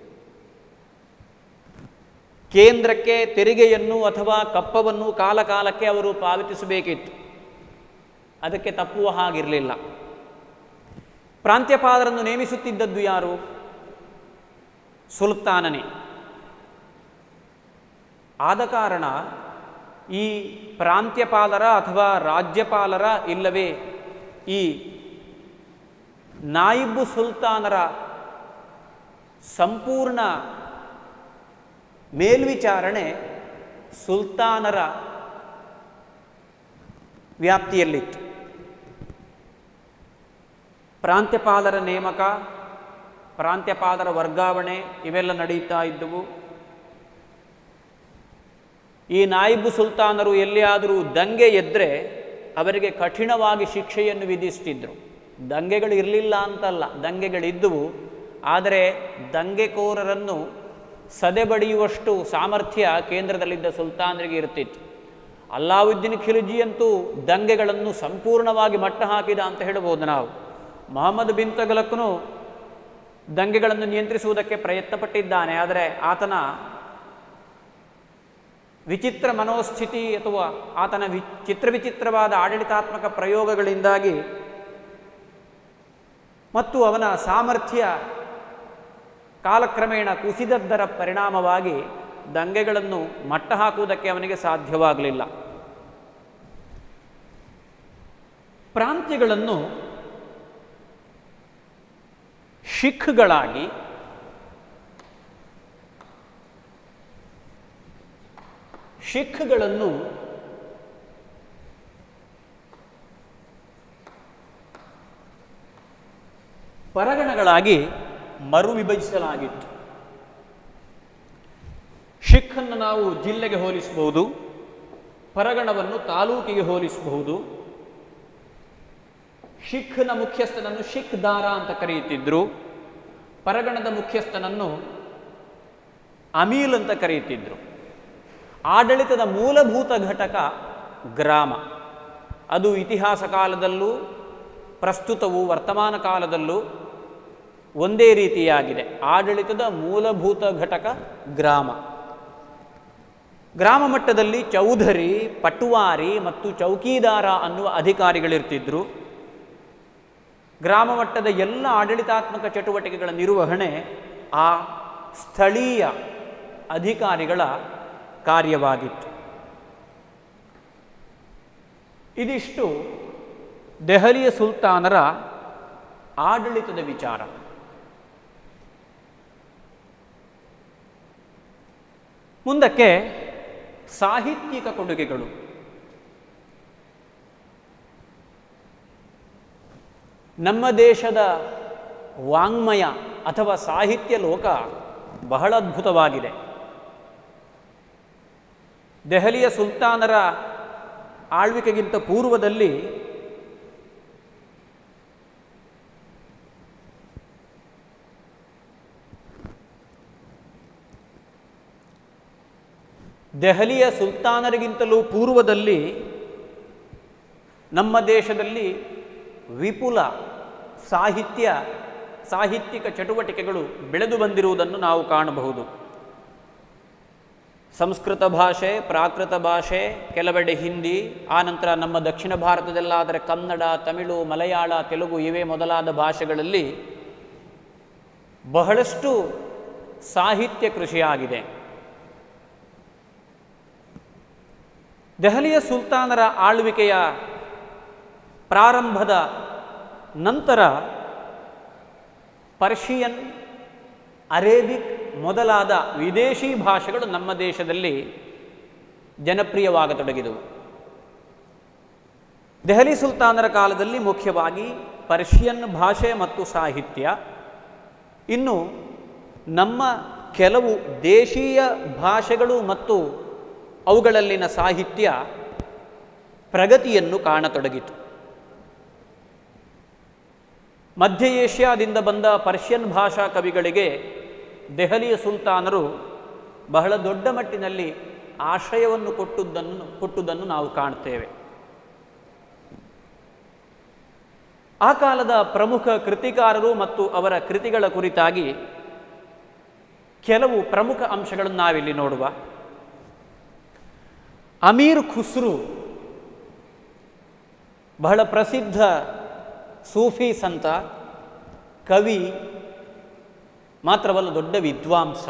ಕೇಂದ್ರಕ್ಕೆ ತೆರಿಗೆಯನ್ನು ಅಥವಾ ಕಪ್ಪವನ್ನು ಕಾಲಕಾಲಕ್ಕೆ ಅವರು ಪಾವತಿಸಬೇಕಿತ್ತು ಅದಕ್ಕೆ ತಪ್ಪುವ ಹಾಗಿರಲಿಲ್ಲ ಪ್ರಾಂತ್ಯಪಾಲರನ್ನು ನೇಮಿಸುತ್ತಿದ್ದದ್ದು ಯಾರು ಸುಲ್ತಾನನೇ ಆದ ಕಾರಣ ಈ ಪ್ರಾಂತ್ಯಪಾಲರ ಅಥವಾ ರಾಜ್ಯಪಾಲರ ಇಲ್ಲವೇ ಈ ನಾಯಿಬು ಸುಲ್ತಾನರ ಸಂಪೂರ್ಣ ಮೇಲ್ವಿಚಾರಣೆ ಸುಲ್ತಾನರ ವ್ಯಾಪ್ತಿಯಲ್ಲಿತ್ತು ಪ್ರಾಂತ್ಯಪಾಲರ ನೇಮಕ ಪ್ರಾಂತ್ಯಪಾದರ ವರ್ಗಾವಣೆ ಇವೆಲ್ಲ ನಡೀತಾ ಇದ್ದವು ಈ ನಾಯಿಬು ಸುಲ್ತಾನರು ಎಲ್ಲಿಯಾದರೂ ದಂಗೆ ಎದ್ದರೆ ಅವರಿಗೆ ಕಠಿಣವಾಗಿ ಶಿಕ್ಷೆಯನ್ನು ವಿಧಿಸ್ತಿದ್ರು ದಂಗೆಗಳು ಇರಲಿಲ್ಲ ಅಂತಲ್ಲ ದಂಗೆಗಳಿದ್ದುವು ಆದರೆ ದಂಗೆಕೋರರನ್ನು ಸದೆಬಡಿಯುವಷ್ಟು ಸಾಮರ್ಥ್ಯ ಕೇಂದ್ರದಲ್ಲಿದ್ದ ಸುಲ್ತಾನರಿಗೆ ಇರ್ತಿತ್ತು ಅಲ್ಲಾವುದ್ದೀನ್ ಖಿಲ್ಜಿ ಅಂತೂ ದಂಗೆಗಳನ್ನು ಸಂಪೂರ್ಣವಾಗಿ ಮಟ್ಟ ಹಾಕಿದ ಅಂತ ಹೇಳ್ಬೋದು ನಾವು ಮೊಹಮ್ಮದ್ ಬಿನ್ ತಗಲಕ್ಕನು ದಂಗೆಗಳನ್ನು ನಿಯಂತ್ರಿಸುವುದಕ್ಕೆ ಪ್ರಯತ್ನಪಟ್ಟಿದ್ದಾನೆ ಆದರೆ ಆತನ ವಿಚಿತ್ರ ಮನೋಸ್ಥಿತಿ ಅಥವಾ ಆತನ ವಿ ಚಿತ್ರವಿಚಿತ್ರವಾದ ಆಡಳಿತಾತ್ಮಕ ಪ್ರಯೋಗಗಳಿಂದಾಗಿ ಮತ್ತು ಅವನ ಸಾಮರ್ಥ್ಯ ಕಾಲಕ್ರಮೇಣ ಕುಸಿದದ್ದರ ಪರಿಣಾಮವಾಗಿ ದಂಗೆಗಳನ್ನು ಮಟ್ಟ ಹಾಕುವುದಕ್ಕೆ ಅವನಿಗೆ ಸಾಧ್ಯವಾಗಲಿಲ್ಲ ಪ್ರಾಂತ್ಯಗಳನ್ನು ಶಿಖ್ಗಳಾಗಿ ಶಿಖ್ಗಳನ್ನು ಪರಗಣಗಳಾಗಿ ಮರು ವಿಭಜಿಸಲಾಗಿತ್ತು ಶಿಖನ್ನು ನಾವು ಜಿಲ್ಲೆಗೆ ಹೋಲಿಸಬಹುದು ಪರಗಣವನ್ನು ತಾಲೂಕಿಗೆ ಹೋಲಿಸಬಹುದು ಶಿಖ್ನ ಮುಖ್ಯಸ್ಥನನ್ನು ಶಿಖ್ ದಾರ ಅಂತ ಕರೆಯುತ್ತಿದ್ದರು ಪರಗಣದ ಮುಖ್ಯಸ್ಥನನ್ನು ಅಮೀಲ್ ಅಂತ ಕರೆಯುತ್ತಿದ್ದರು ಆಡಳಿತದ ಮೂಲಭೂತ ಘಟಕ ಗ್ರಾಮ ಅದು ಇತಿಹಾಸ ಕಾಲದಲ್ಲೂ ಪ್ರಸ್ತುತವೂ ವರ್ತಮಾನ ಕಾಲದಲ್ಲೂ ಒಂದೇ ರೀತಿಯಾಗಿದೆ ಆಡಳಿತದ ಮೂಲಭೂತ ಘಟಕ ಗ್ರಾಮ ಗ್ರಾಮ ಮಟ್ಟದಲ್ಲಿ ಚೌಧರಿ ಪಟುವಾರಿ ಮತ್ತು ಚೌಕಿದಾರ ಅನ್ನುವ ಅಧಿಕಾರಿಗಳಿರ್ತಿದ್ರು ಗ್ರಾಮ ಮಟ್ಟದ ಎಲ್ಲ ಆಡಳಿತಾತ್ಮಕ ಚಟುವಟಿಕೆಗಳ ನಿರ್ವಹಣೆ ಆ ಸ್ಥಳೀಯ ಅಧಿಕಾರಿಗಳ ಕಾರ್ಯವಾಗಿತ್ತು ಇದಿಷ್ಟು ದೆಹಲಿಯ ಸುಲ್ತಾನರ ಆಡಳಿತದ ವಿಚಾರ ಮುಂದಕ್ಕೆ ಸಾಹಿತ್ಯಿಕ ಕೊಡುಗೆಗಳು ನಮ್ಮ ದೇಶದ ವಾಂಗ್ಮಯ ಅಥವಾ ಸಾಹಿತ್ಯ ಲೋಕ ಬಹಳ ಅದ್ಭುತವಾಗಿದೆ ದೆಹಲಿಯ ಸುಲ್ತಾನರ ಆಳ್ವಿಕೆಗಿಂತ ಪೂರ್ವದಲ್ಲಿ ದೆಹಲಿಯ ಸುಲ್ತಾನರಿಗಿಂತಲೂ ಪೂರ್ವದಲ್ಲಿ ನಮ್ಮ ದೇಶದಲ್ಲಿ ವಿಪುಲ ಸಾಹಿತ್ಯ ಸಾಹಿತ್ಯಿಕ ಚಟುವಟಿಕೆಗಳು ಬೆಳೆದು ಬಂದಿರುವುದನ್ನು ನಾವು ಕಾಣಬಹುದು ಸಂಸ್ಕೃತ ಭಾಷೆ ಪ್ರಾಕೃತ ಭಾಷೆ ಕೆಲವೆಡೆ ಹಿಂದಿ ಆನಂತರ ನಮ್ಮ ದಕ್ಷಿಣ ಭಾರತದಲ್ಲಾದರೆ ಕನ್ನಡ ತಮಿಳು ಮಲಯಾಳ ತೆಲುಗು ಇವೇ ಮೊದಲಾದ ಭಾಷೆಗಳಲ್ಲಿ ಬಹಳಷ್ಟು ಸಾಹಿತ್ಯ ಕೃಷಿಯಾಗಿದೆ ದೆಹಲಿಯ ಸುಲ್ತಾನರ ಆಳ್ವಿಕೆಯ ಪ್ರಾರಂಭದ ನಂತರ ಪರ್ಷಿಯನ್ ಅರೇಬಿಕ್ ಮೊದಲಾದ ವಿದೇಶಿ ಭಾಷೆಗಳು ನಮ್ಮ ದೇಶದಲ್ಲಿ ಜನಪ್ರಿಯವಾಗತೊಡಗಿದವು ದೆಹಲಿ ಸುಲ್ತಾನರ ಕಾಲದಲ್ಲಿ ಮುಖ್ಯವಾಗಿ ಪರ್ಷಿಯನ್ ಭಾಷೆ ಮತ್ತು ಸಾಹಿತ್ಯ ಇನ್ನು ನಮ್ಮ ಕೆಲವು ದೇಶೀಯ ಭಾಷೆಗಳು ಮತ್ತು ಅವುಗಳಲ್ಲಿನ ಸಾಹಿತ್ಯ ಪ್ರಗತಿಯನ್ನು ಕಾಣತೊಡಗಿತು ಮಧ್ಯ ಏಷ್ಯಾದಿಂದ ಬಂದ ಪರ್ಷಿಯನ್ ಭಾಷಾ ಕವಿಗಳಿಗೆ ದೆಹಲಿಯ ಸುಲ್ತಾನರು ಬಹಳ ದೊಡ್ಡ ಮಟ್ಟಿನಲ್ಲಿ ಆಶ್ರಯವನ್ನು ಕೊಟ್ಟುದನ್ನು ಕೊಟ್ಟುದನ್ನು ನಾವು ಕಾಣ್ತೇವೆ ಆ ಕಾಲದ ಪ್ರಮುಖ ಕೃತಿಕಾರರು ಮತ್ತು ಅವರ ಕೃತಿಗಳ ಕುರಿತಾಗಿ ಕೆಲವು ಪ್ರಮುಖ ಅಂಶಗಳನ್ನು ನಾವಿಲ್ಲಿ ನೋಡುವ ಅಮೀರ್ ಖುಸ್ರು ಬಹಳ ಪ್ರಸಿದ್ಧ ಸೂಫಿ ಸಂತ ಕವಿ ಮಾತ್ರವಲ್ಲ ದೊಡ್ಡ ವಿದ್ವಾಂಸ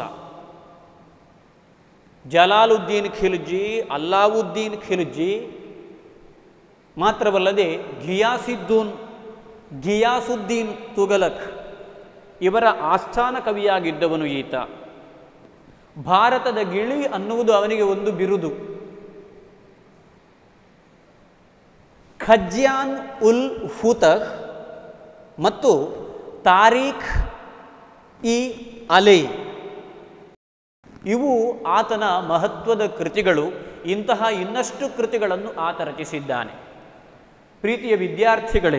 ಜಲಾಲುದ್ದೀನ್ ಖಿಲ್ಜಿ ಅಲ್ಲಾವುದ್ದೀನ್ ಖಿಲ್ಜಿ ಮಾತ್ರವಲ್ಲದೆ ಘಿಯಾಸಿದ್ದೂನ್ ಘಿಯಾಸುದ್ದೀನ್ ತುಗಲಕ್ ಇವರ ಆಸ್ಥಾನ ಕವಿಯಾಗಿದ್ದವನು ಈತ ಭಾರತದ ಗಿಳಿ ಅನ್ನುವುದು ಅವನಿಗೆ ಒಂದು ಬಿರುದು ಖಜ್ಯಾನ್ ಉಲ್ ಫುತಹ್ ಮತ್ತು ತಾರೀಖ್ ಇ ಅಲೆ ಇವು ಆತನ ಮಹತ್ವದ ಕೃತಿಗಳು ಇಂತಹ ಇನ್ನಷ್ಟು ಕೃತಿಗಳನ್ನು ಆತ ರಚಿಸಿದ್ದಾನೆ ಪ್ರೀತಿಯ ವಿದ್ಯಾರ್ಥಿಗಳೇ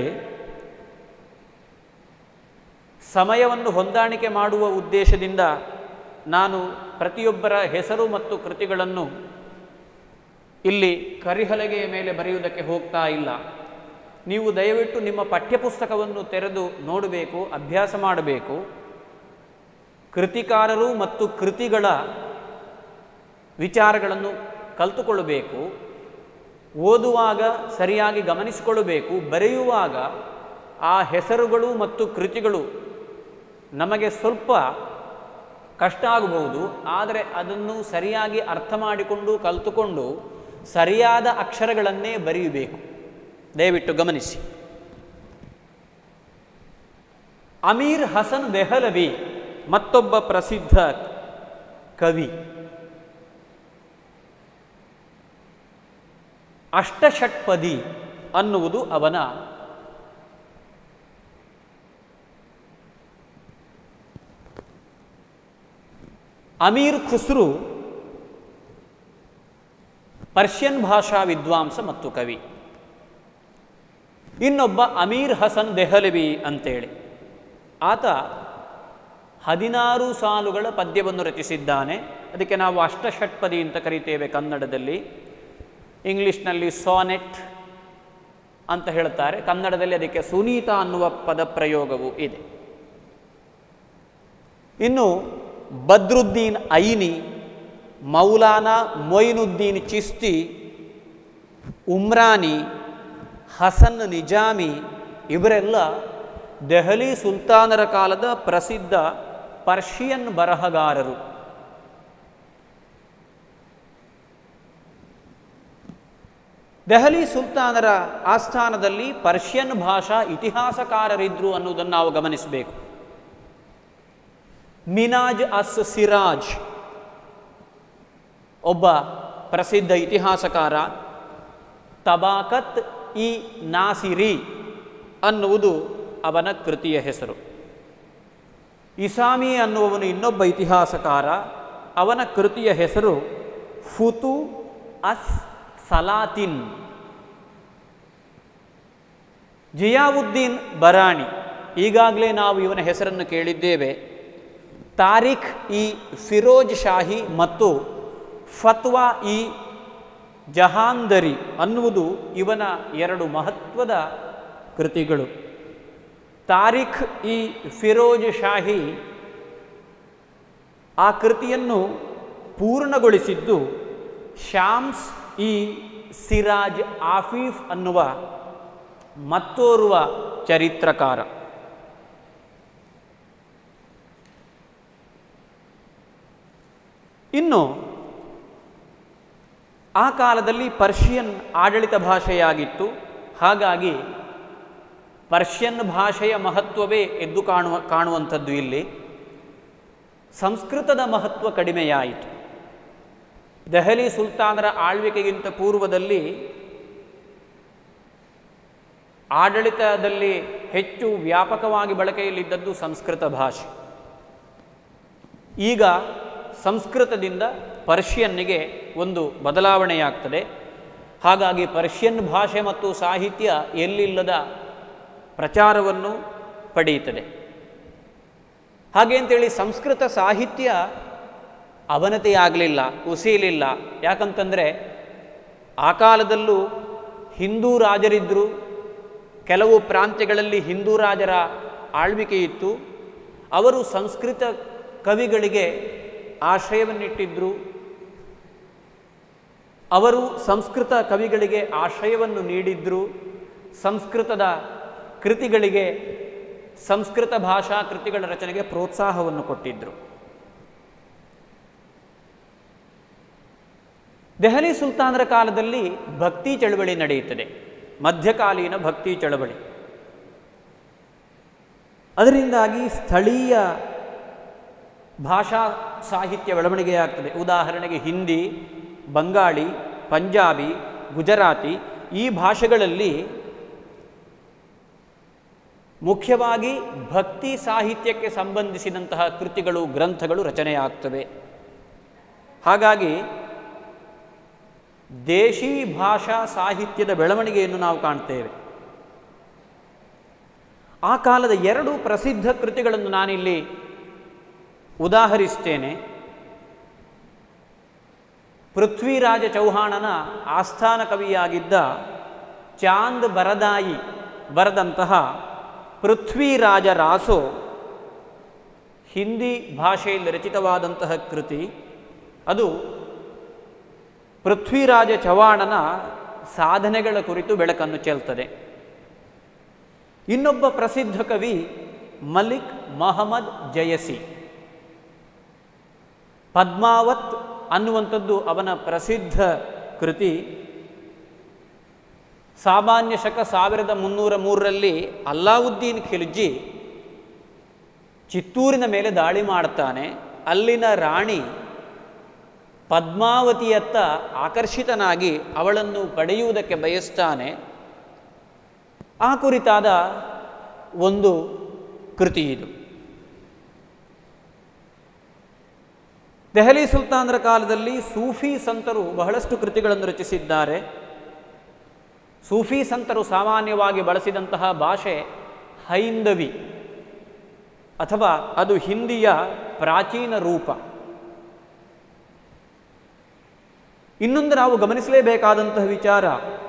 ಸಮಯವನ್ನು ಹೊಂದಾಣಿಕೆ ಮಾಡುವ ಉದ್ದೇಶದಿಂದ ನಾನು ಪ್ರತಿಯೊಬ್ಬರ ಹೆಸರು ಮತ್ತು ಕೃತಿಗಳನ್ನು ಇಲ್ಲಿ ಕರಿಹಲಗೆಯ ಮೇಲೆ ಬರೆಯುವುದಕ್ಕೆ ಹೋಗ್ತಾ ಇಲ್ಲ ನೀವು ದಯವಿಟ್ಟು ನಿಮ್ಮ ಪಠ್ಯಪುಸ್ತಕವನ್ನು ತೆರೆದು ನೋಡಬೇಕು ಅಭ್ಯಾಸ ಮಾಡಬೇಕು ಕೃತಿಕಾರರು ಮತ್ತು ಕೃತಿಗಳ ವಿಚಾರಗಳನ್ನು ಕಲಿತುಕೊಳ್ಳಬೇಕು ಓದುವಾಗ ಸರಿಯಾಗಿ ಗಮನಿಸಿಕೊಳ್ಳಬೇಕು ಬರೆಯುವಾಗ ಆ ಹೆಸರುಗಳು ಮತ್ತು ಕೃತಿಗಳು ನಮಗೆ ಸ್ವಲ್ಪ ಕಷ್ಟ ಆಗಬಹುದು ಆದರೆ ಅದನ್ನು ಸರಿಯಾಗಿ ಅರ್ಥ ಮಾಡಿಕೊಂಡು ಕಲಿತುಕೊಂಡು ಸರಿಯಾದ ಅಕ್ಷರಗಳನ್ನೇ ಬರೆಯಬೇಕು ದಯವಿಟ್ಟು ಗಮನಿಸಿ ಅಮೀರ್ ಹಸನ್ ದೆಹಲವಿ ಮತ್ತೊಬ್ಬ ಪ್ರಸಿದ್ಧ ಕವಿ ಅಷ್ಟಷಟ್ಪದಿ ಅನ್ನುವುದು ಅವನ ಅಮೀರ್ ಖುಸ್ರು ಪರ್ಷಿಯನ್ ಭಾಷಾ ವಿದ್ವಾಂಸ ಮತ್ತು ಕವಿ ಇನ್ನೊಬ್ಬ ಅಮೀರ್ ಹಸನ್ ದೆಹಲವಿ ಅಂತೇಳಿ ಆತ ಹದಿನಾರು ಸಾಲುಗಳ ಪದ್ಯವನ್ನು ರಚಿಸಿದ್ದಾನೆ ಅದಕ್ಕೆ ನಾವು ಅಷ್ಟಷಟ್ಪದಿ ಅಂತ ಕರಿತೇವೆ ಕನ್ನಡದಲ್ಲಿ ಇಂಗ್ಲಿಷ್ನಲ್ಲಿ ಸಾನೆಟ್ ಅಂತ ಹೇಳ್ತಾರೆ ಕನ್ನಡದಲ್ಲಿ ಅದಕ್ಕೆ ಸುನೀತ ಅನ್ನುವ ಪದ ಪ್ರಯೋಗವೂ ಇದೆ ಇನ್ನು ಬದ್ರುದ್ದೀನ್ ಐನಿ ಮೌಲಾನಾ ಮೊಯ್ನುದ್ದೀನ್ ಚಿಸ್ತಿ ಉಮ್ರಾನಿ ಹಸನ್ ನಿಜಾಮಿ ಇವರೆಲ್ಲ ದೆಹಲಿ ಸುಲ್ತಾನರ ಕಾಲದ ಪ್ರಸಿದ್ಧ ಪರ್ಷಿಯನ್ ಬರಹಗಾರರು ದೆಹಲಿ ಸುಲ್ತಾನರ ಆಸ್ಥಾನದಲ್ಲಿ ಪರ್ಷಿಯನ್ ಭಾಷಾ ಇತಿಹಾಸಕಾರರಿದ್ರು ಅನ್ನುವುದನ್ನು ನಾವು ಗಮನಿಸಬೇಕು ಮಿನಾಜ್ ಅಸ್ ಸಿರಾಜ್ ಒಬ್ಬ ಪ್ರಸಿದ್ಧ ಇತಿಹಾಸಕಾರ ತಬಾಕತ್ ಇ ನಾಸಿರಿ ಅನ್ನುವುದು ಅವನ ಕೃತಿಯ ಹೆಸರು ಇಸಾಮಿ ಅನ್ನುವವನು ಇನ್ನೊಬ್ಬ ಇತಿಹಾಸಕಾರ ಅವನ ಕೃತಿಯ ಹೆಸರು ಫುತು ಅಸ್ ಸಲಾತಿನ್ ಜಿಯಾವುದ್ದೀನ್ ಬರಾಣಿ ಈಗಾಗಲೇ ನಾವು ಇವನ ಹೆಸರನ್ನು ಕೇಳಿದ್ದೇವೆ ತಾರಿಖ್ ಇ ಫಿರೋಜ್ ಶಾಹಿ ಮತ್ತು ಫತ್ವಾ ಇ ಜಹಾಂದರಿ ಅನ್ನುವುದು ಇವನ ಎರಡು ಮಹತ್ವದ ಕೃತಿಗಳು ತಾರಿಖ್ ಇ ಫಿರೋಜ್ ಶಾಹಿ ಆ ಕೃತಿಯನ್ನು ಪೂರ್ಣಗೊಳಿಸಿದ್ದು ಶಾಮ್ಸ್ ಇ ಸಿರಾಜ್ ಆಫೀಫ್ ಅನ್ನುವ ಮತ್ತೋರ್ವ ಚರಿತ್ರಕಾರ ಇನ್ನು ಆ ಕಾಲದಲ್ಲಿ ಪರ್ಷಿಯನ್ ಆಡಳಿತ ಭಾಷೆಯಾಗಿತ್ತು ಹಾಗಾಗಿ ಪರ್ಷಿಯನ್ ಭಾಷೆಯ ಮಹತ್ವವೇ ಎದ್ದು ಕಾಣುವ ಕಾಣುವಂಥದ್ದು ಇಲ್ಲಿ ಸಂಸ್ಕೃತದ ಮಹತ್ವ ಕಡಿಮೆಯಾಯಿತು ದೆಹಲಿ ಸುಲ್ತಾನರ ಆಳ್ವಿಕೆಗಿಂತ ಪೂರ್ವದಲ್ಲಿ ಆಡಳಿತದಲ್ಲಿ ಹೆಚ್ಚು ವ್ಯಾಪಕವಾಗಿ ಬಳಕೆಯಲ್ಲಿದ್ದದ್ದು ಸಂಸ್ಕೃತ ಭಾಷೆ ಈಗ ಸಂಸ್ಕೃತದಿಂದ ಪರ್ಷಿಯನ್ನಿಗೆ ಒಂದು ಬದಲಾವಣೆಯಾಗ್ತದೆ ಹಾಗಾಗಿ ಪರ್ಷಿಯನ್ ಭಾಷೆ ಮತ್ತು ಸಾಹಿತ್ಯ ಎಲ್ಲಿಲ್ಲದ ಪ್ರಚಾರವನ್ನು ಪಡೆಯುತ್ತದೆ ಹಾಗೆ ಅಂತೇಳಿ ಸಂಸ್ಕೃತ ಸಾಹಿತ್ಯ ಅವನತಿಯಾಗಲಿಲ್ಲ ಕುಸಿಯಲಿಲ್ಲ ಯಾಕಂತಂದರೆ ಆ ಕಾಲದಲ್ಲೂ ಹಿಂದೂ ರಾಜರಿದ್ದರು ಕೆಲವು ಪ್ರಾಂತ್ಯಗಳಲ್ಲಿ ಹಿಂದೂ ರಾಜರ ಆಳ್ವಿಕೆ ಇತ್ತು ಅವರು ಸಂಸ್ಕೃತ ಕವಿಗಳಿಗೆ ಆಶ್ರಯವನ್ನಿಟ್ಟಿದ್ದರು ಅವರು ಸಂಸ್ಕೃತ ಕವಿಗಳಿಗೆ ಆಶ್ರಯವನ್ನು ನೀಡಿದ್ರು ಸಂಸ್ಕೃತದ ಕೃತಿಗಳಿಗೆ ಸಂಸ್ಕೃತ ಭಾಷಾ ಕೃತಿಗಳ ರಚನೆಗೆ ಪ್ರೋತ್ಸಾಹವನ್ನು ಕೊಟ್ಟಿದ್ದರು ದೆಹಲಿ ಸುಲ್ತಾನರ ಕಾಲದಲ್ಲಿ ಭಕ್ತಿ ಚಳವಳಿ ನಡೆಯುತ್ತದೆ ಮಧ್ಯಕಾಲೀನ ಭಕ್ತಿ ಚಳವಳಿ ಅದರಿಂದಾಗಿ ಸ್ಥಳೀಯ ಭಾಷಾ ಸಾಹಿತ್ಯ ಬೆಳವಣಿಗೆಯಾಗ್ತದೆ ಉದಾಹರಣೆಗೆ ಹಿಂದಿ ಬಂಗಾಳಿ ಪಂಜಾಬಿ ಗುಜರಾತಿ ಈ ಭಾಷೆಗಳಲ್ಲಿ ಮುಖ್ಯವಾಗಿ ಭಕ್ತಿ ಸಾಹಿತ್ಯಕ್ಕೆ ಸಂಬಂಧಿಸಿದಂತಹ ಕೃತಿಗಳು ಗ್ರಂಥಗಳು ರಚನೆಯಾಗ್ತವೆ ಹಾಗಾಗಿ ದೇಶಿ ಭಾಷಾ ಸಾಹಿತ್ಯದ ಬೆಳವಣಿಗೆಯನ್ನು ನಾವು ಕಾಣ್ತೇವೆ ಆ ಕಾಲದ ಎರಡು ಪ್ರಸಿದ್ಧ ಕೃತಿಗಳನ್ನು ನಾನಿಲ್ಲಿ ಉದಾಹರಿಸ್ತೇನೆ ಪೃಥ್ವಿರಾಜ ಚೌಹಾಣನ ಆಸ್ಥಾನ ಕವಿಯಾಗಿದ್ದ ಚಾಂದ್ ಬರದಾಯಿ ಬರೆದಂತಹ ಪೃಥ್ವಿರಾಜ ರಾಸೋ ಹಿಂದಿ ಭಾಷೆಯಲ್ಲಿ ರಚಿತವಾದಂತಹ ಕೃತಿ ಅದು ಪೃಥ್ವಿರಾಜ ಚವಾಣನ ಸಾಧನೆಗಳ ಕುರಿತು ಬೆಳಕನ್ನು ಚೆಲ್ತದೆ ಇನ್ನೊಬ್ಬ ಪ್ರಸಿದ್ಧ ಕವಿ ಮಲಿಕ್ ಮಹಮ್ಮದ್ ಜಯಸಿ ಪದ್ಮಾವತ್ ಅನ್ನುವಂಥದ್ದು ಅವನ ಪ್ರಸಿದ್ಧ ಕೃತಿ ಸಾಮಾನ್ಯ ಶಕ ಸಾವಿರದ ಮುನ್ನೂರ ಮೂರರಲ್ಲಿ ಅಲ್ಲಾವುದ್ದೀನ್ ಖಿಲ್ಜಿ ಚಿತ್ತೂರಿನ ಮೇಲೆ ದಾಳಿ ಮಾಡ್ತಾನೆ ಅಲ್ಲಿನ ರಾಣಿ ಪದ್ಮಾವತಿಯತ್ತ ಆಕರ್ಷಿತನಾಗಿ ಅವಳನ್ನು ಪಡೆಯುವುದಕ್ಕೆ ಬಯಸ್ತಾನೆ ಆ ಕುರಿತಾದ ಒಂದು ಕೃತಿ ಇದು ದೆಹಲಿ ಸುಲ್ತಾನರ ಕಾಲದಲ್ಲಿ ಸೂಫಿ ಸಂತರು ಬಹಳಷ್ಟು ಕೃತಿಗಳನ್ನು ರಚಿಸಿದ್ದಾರೆ ಸೂಫಿ ಸಂತರು ಸಾಮಾನ್ಯವಾಗಿ ಬಳಸಿದಂತಹ ಭಾಷೆ ಹೈಂದವಿ ಅಥವಾ ಅದು ಹಿಂದಿಯ ಪ್ರಾಚೀನ ರೂಪ ಇನ್ನೊಂದು ನಾವು ಗಮನಿಸಲೇಬೇಕಾದಂತಹ ವಿಚಾರ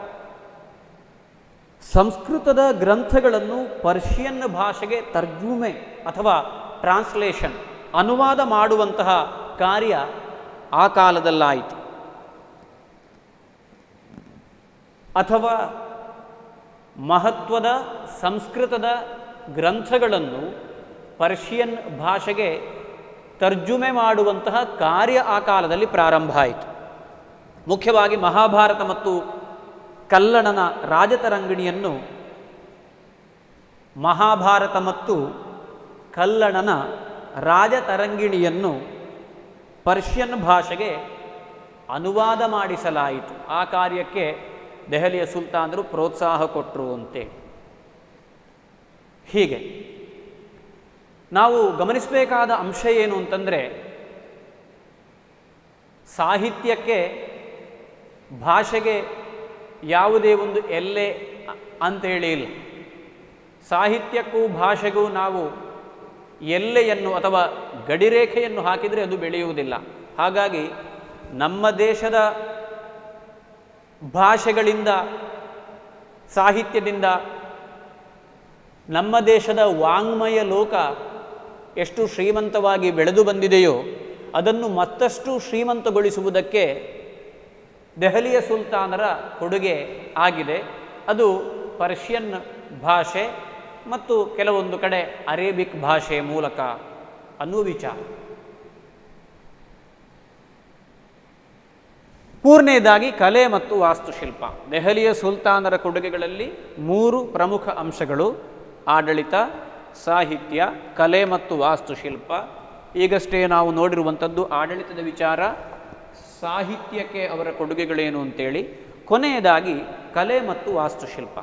ಸಂಸ್ಕೃತದ ಗ್ರಂಥಗಳನ್ನು ಪರ್ಷಿಯನ್ ಭಾಷೆಗೆ ತರ್ಜುಮೆ ಅಥವಾ ಟ್ರಾನ್ಸ್ಲೇಷನ್ ಅನುವಾದ ಮಾಡುವಂತಹ ಕಾರ್ಯ ಆ ಕಾಲದಲ್ಲಾಯಿತು ಅಥವಾ ಮಹತ್ವದ ಸಂಸ್ಕೃತದ ಗ್ರಂಥಗಳನ್ನು ಪರ್ಷಿಯನ್ ಭಾಷೆಗೆ ತರ್ಜುಮೆ ಮಾಡುವಂತಹ ಕಾರ್ಯ ಆ ಕಾಲದಲ್ಲಿ ಪ್ರಾರಂಭ ಆಯಿತು ಮುಖ್ಯವಾಗಿ ಮಹಾಭಾರತ ಮತ್ತು ಕಲ್ಲಣನ ರಾಜತರಂಗಿಣಿಯನ್ನು ಮಹಾಭಾರತ ಮತ್ತು ಕಲ್ಲಣನ ರಾಜತರಂಗಿಣಿಯನ್ನು ಪರ್ಷಿಯನ್ ಭಾಷೆಗೆ ಅನುವಾದ ಮಾಡಿಸಲಾಯಿತು ಆ ಕಾರ್ಯಕ್ಕೆ ದೆಹಲಿಯ ಸುಲ್ತಾನರು ಪ್ರೋತ್ಸಾಹ ಕೊಟ್ಟರು ಅಂತೇಳಿ ಹೀಗೆ ನಾವು ಗಮನಿಸಬೇಕಾದ ಅಂಶ ಏನು ಅಂತಂದರೆ ಸಾಹಿತ್ಯಕ್ಕೆ ಭಾಷೆಗೆ ಯಾವುದೇ ಒಂದು ಎಲ್ಲೆ ಅ- ಅಂತೇಳಿ ಇಲ್ಲ ಸಾಹಿತ್ಯಕ್ಕೂ ಭಾಷೆಗೂ ನಾವು ಎಲ್ಲೆಯನ್ನು ಅಥವಾ ಗಡಿರೇಖೆಯನ್ನು ಹಾಕಿದರೆ ಅದು ಬೆಳೆಯುವುದಿಲ್ಲ ಹಾಗಾಗಿ ನಮ್ಮ ದೇಶದ ಭಾಷೆಗಳಿಂದ ಸಾಹಿತ್ಯದಿಂದ ನಮ್ಮ ದೇಶದ ವಾಂಗ್ಮಯ ಲೋಕ ಎಷ್ಟು ಶ್ರೀಮಂತವಾಗಿ ಬೆಳೆದು ಬಂದಿದೆಯೋ ಅದನ್ನು ಮತ್ತಷ್ಟು ಶ್ರೀಮಂತಗೊಳಿಸುವುದಕ್ಕೆ ದೆಹಲಿಯ ಸುಲ್ತಾನರ ಕೊಡುಗೆ ಆಗಿದೆ ಅದು ಪರ್ಷಿಯನ್ ಭಾಷೆ ಮತ್ತು ಕೆಲವೊಂದು ಕಡೆ ಅರೇಬಿಕ್ ಭಾಷೆಯ ಮೂಲಕ ಅನ್ನುವ ವಿಚಾರ ಮೂರನೇದಾಗಿ ಕಲೆ ಮತ್ತು ವಾಸ್ತುಶಿಲ್ಪ ದೆಹಲಿಯ ಸುಲ್ತಾನರ ಕೊಡುಗೆಗಳಲ್ಲಿ ಮೂರು ಪ್ರಮುಖ ಅಂಶಗಳು ಆಡಳಿತ ಸಾಹಿತ್ಯ ಕಲೆ ಮತ್ತು ವಾಸ್ತುಶಿಲ್ಪ ಈಗಷ್ಟೇ ನಾವು ನೋಡಿರುವಂಥದ್ದು ಆಡಳಿತದ ವಿಚಾರ ಸಾಹಿತ್ಯಕ್ಕೆ ಅವರ ಕೊಡುಗೆಗಳೇನು ಅಂತೇಳಿ ಕೊನೆಯದಾಗಿ ಕಲೆ ಮತ್ತು ವಾಸ್ತುಶಿಲ್ಪ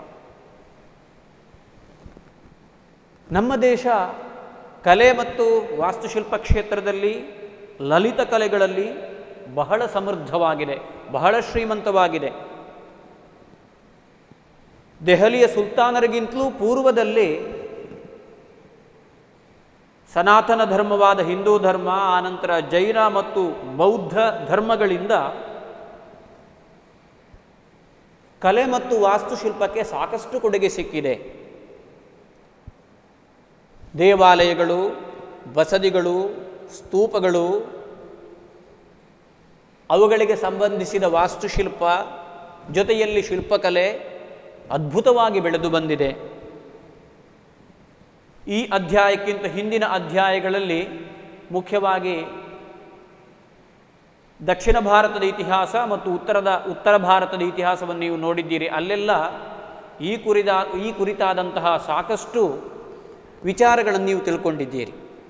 ನಮ್ಮ ದೇಶ ಕಲೆ ಮತ್ತು ವಾಸ್ತುಶಿಲ್ಪ ಕ್ಷೇತ್ರದಲ್ಲಿ ಲಲಿತ ಕಲೆಗಳಲ್ಲಿ ಬಹಳ ಸಮೃದ್ಧವಾಗಿದೆ ಬಹಳ ಶ್ರೀಮಂತವಾಗಿದೆ ದೆಹಲಿಯ ಸುಲ್ತಾನರಿಗಿಂತಲೂ ಪೂರ್ವದಲ್ಲಿ ಸನಾತನ ಧರ್ಮವಾದ ಹಿಂದೂ ಧರ್ಮ ಆನಂತರ ಜೈನ ಮತ್ತು ಬೌದ್ಧ ಧರ್ಮಗಳಿಂದ ಕಲೆ ಮತ್ತು ವಾಸ್ತುಶಿಲ್ಪಕ್ಕೆ ಸಾಕಷ್ಟು ಕೊಡುಗೆ ಸಿಕ್ಕಿದೆ ದೇವಾಲಯಗಳು ಬಸದಿಗಳು ಸ್ತೂಪಗಳು ಅವುಗಳಿಗೆ ಸಂಬಂಧಿಸಿದ ವಾಸ್ತುಶಿಲ್ಪ ಜೊತೆಯಲ್ಲಿ ಶಿಲ್ಪಕಲೆ ಅದ್ಭುತವಾಗಿ ಬೆಳೆದು ಬಂದಿದೆ ಈ ಅಧ್ಯಾಯಕ್ಕಿಂತ ಹಿಂದಿನ ಅಧ್ಯಾಯಗಳಲ್ಲಿ ಮುಖ್ಯವಾಗಿ ದಕ್ಷಿಣ ಭಾರತದ ಇತಿಹಾಸ ಮತ್ತು ಉತ್ತರದ ಉತ್ತರ ಭಾರತದ ಇತಿಹಾಸವನ್ನು ನೀವು ನೋಡಿದ್ದೀರಿ ಅಲ್ಲೆಲ್ಲ ಈ ಕುರಿದ ಈ ಕುರಿತಾದಂತಹ ಸಾಕಷ್ಟು ವಿಚಾರಗಳನ್ನು ನೀವು ತಿಳ್ಕೊಂಡಿದ್ದೀರಿ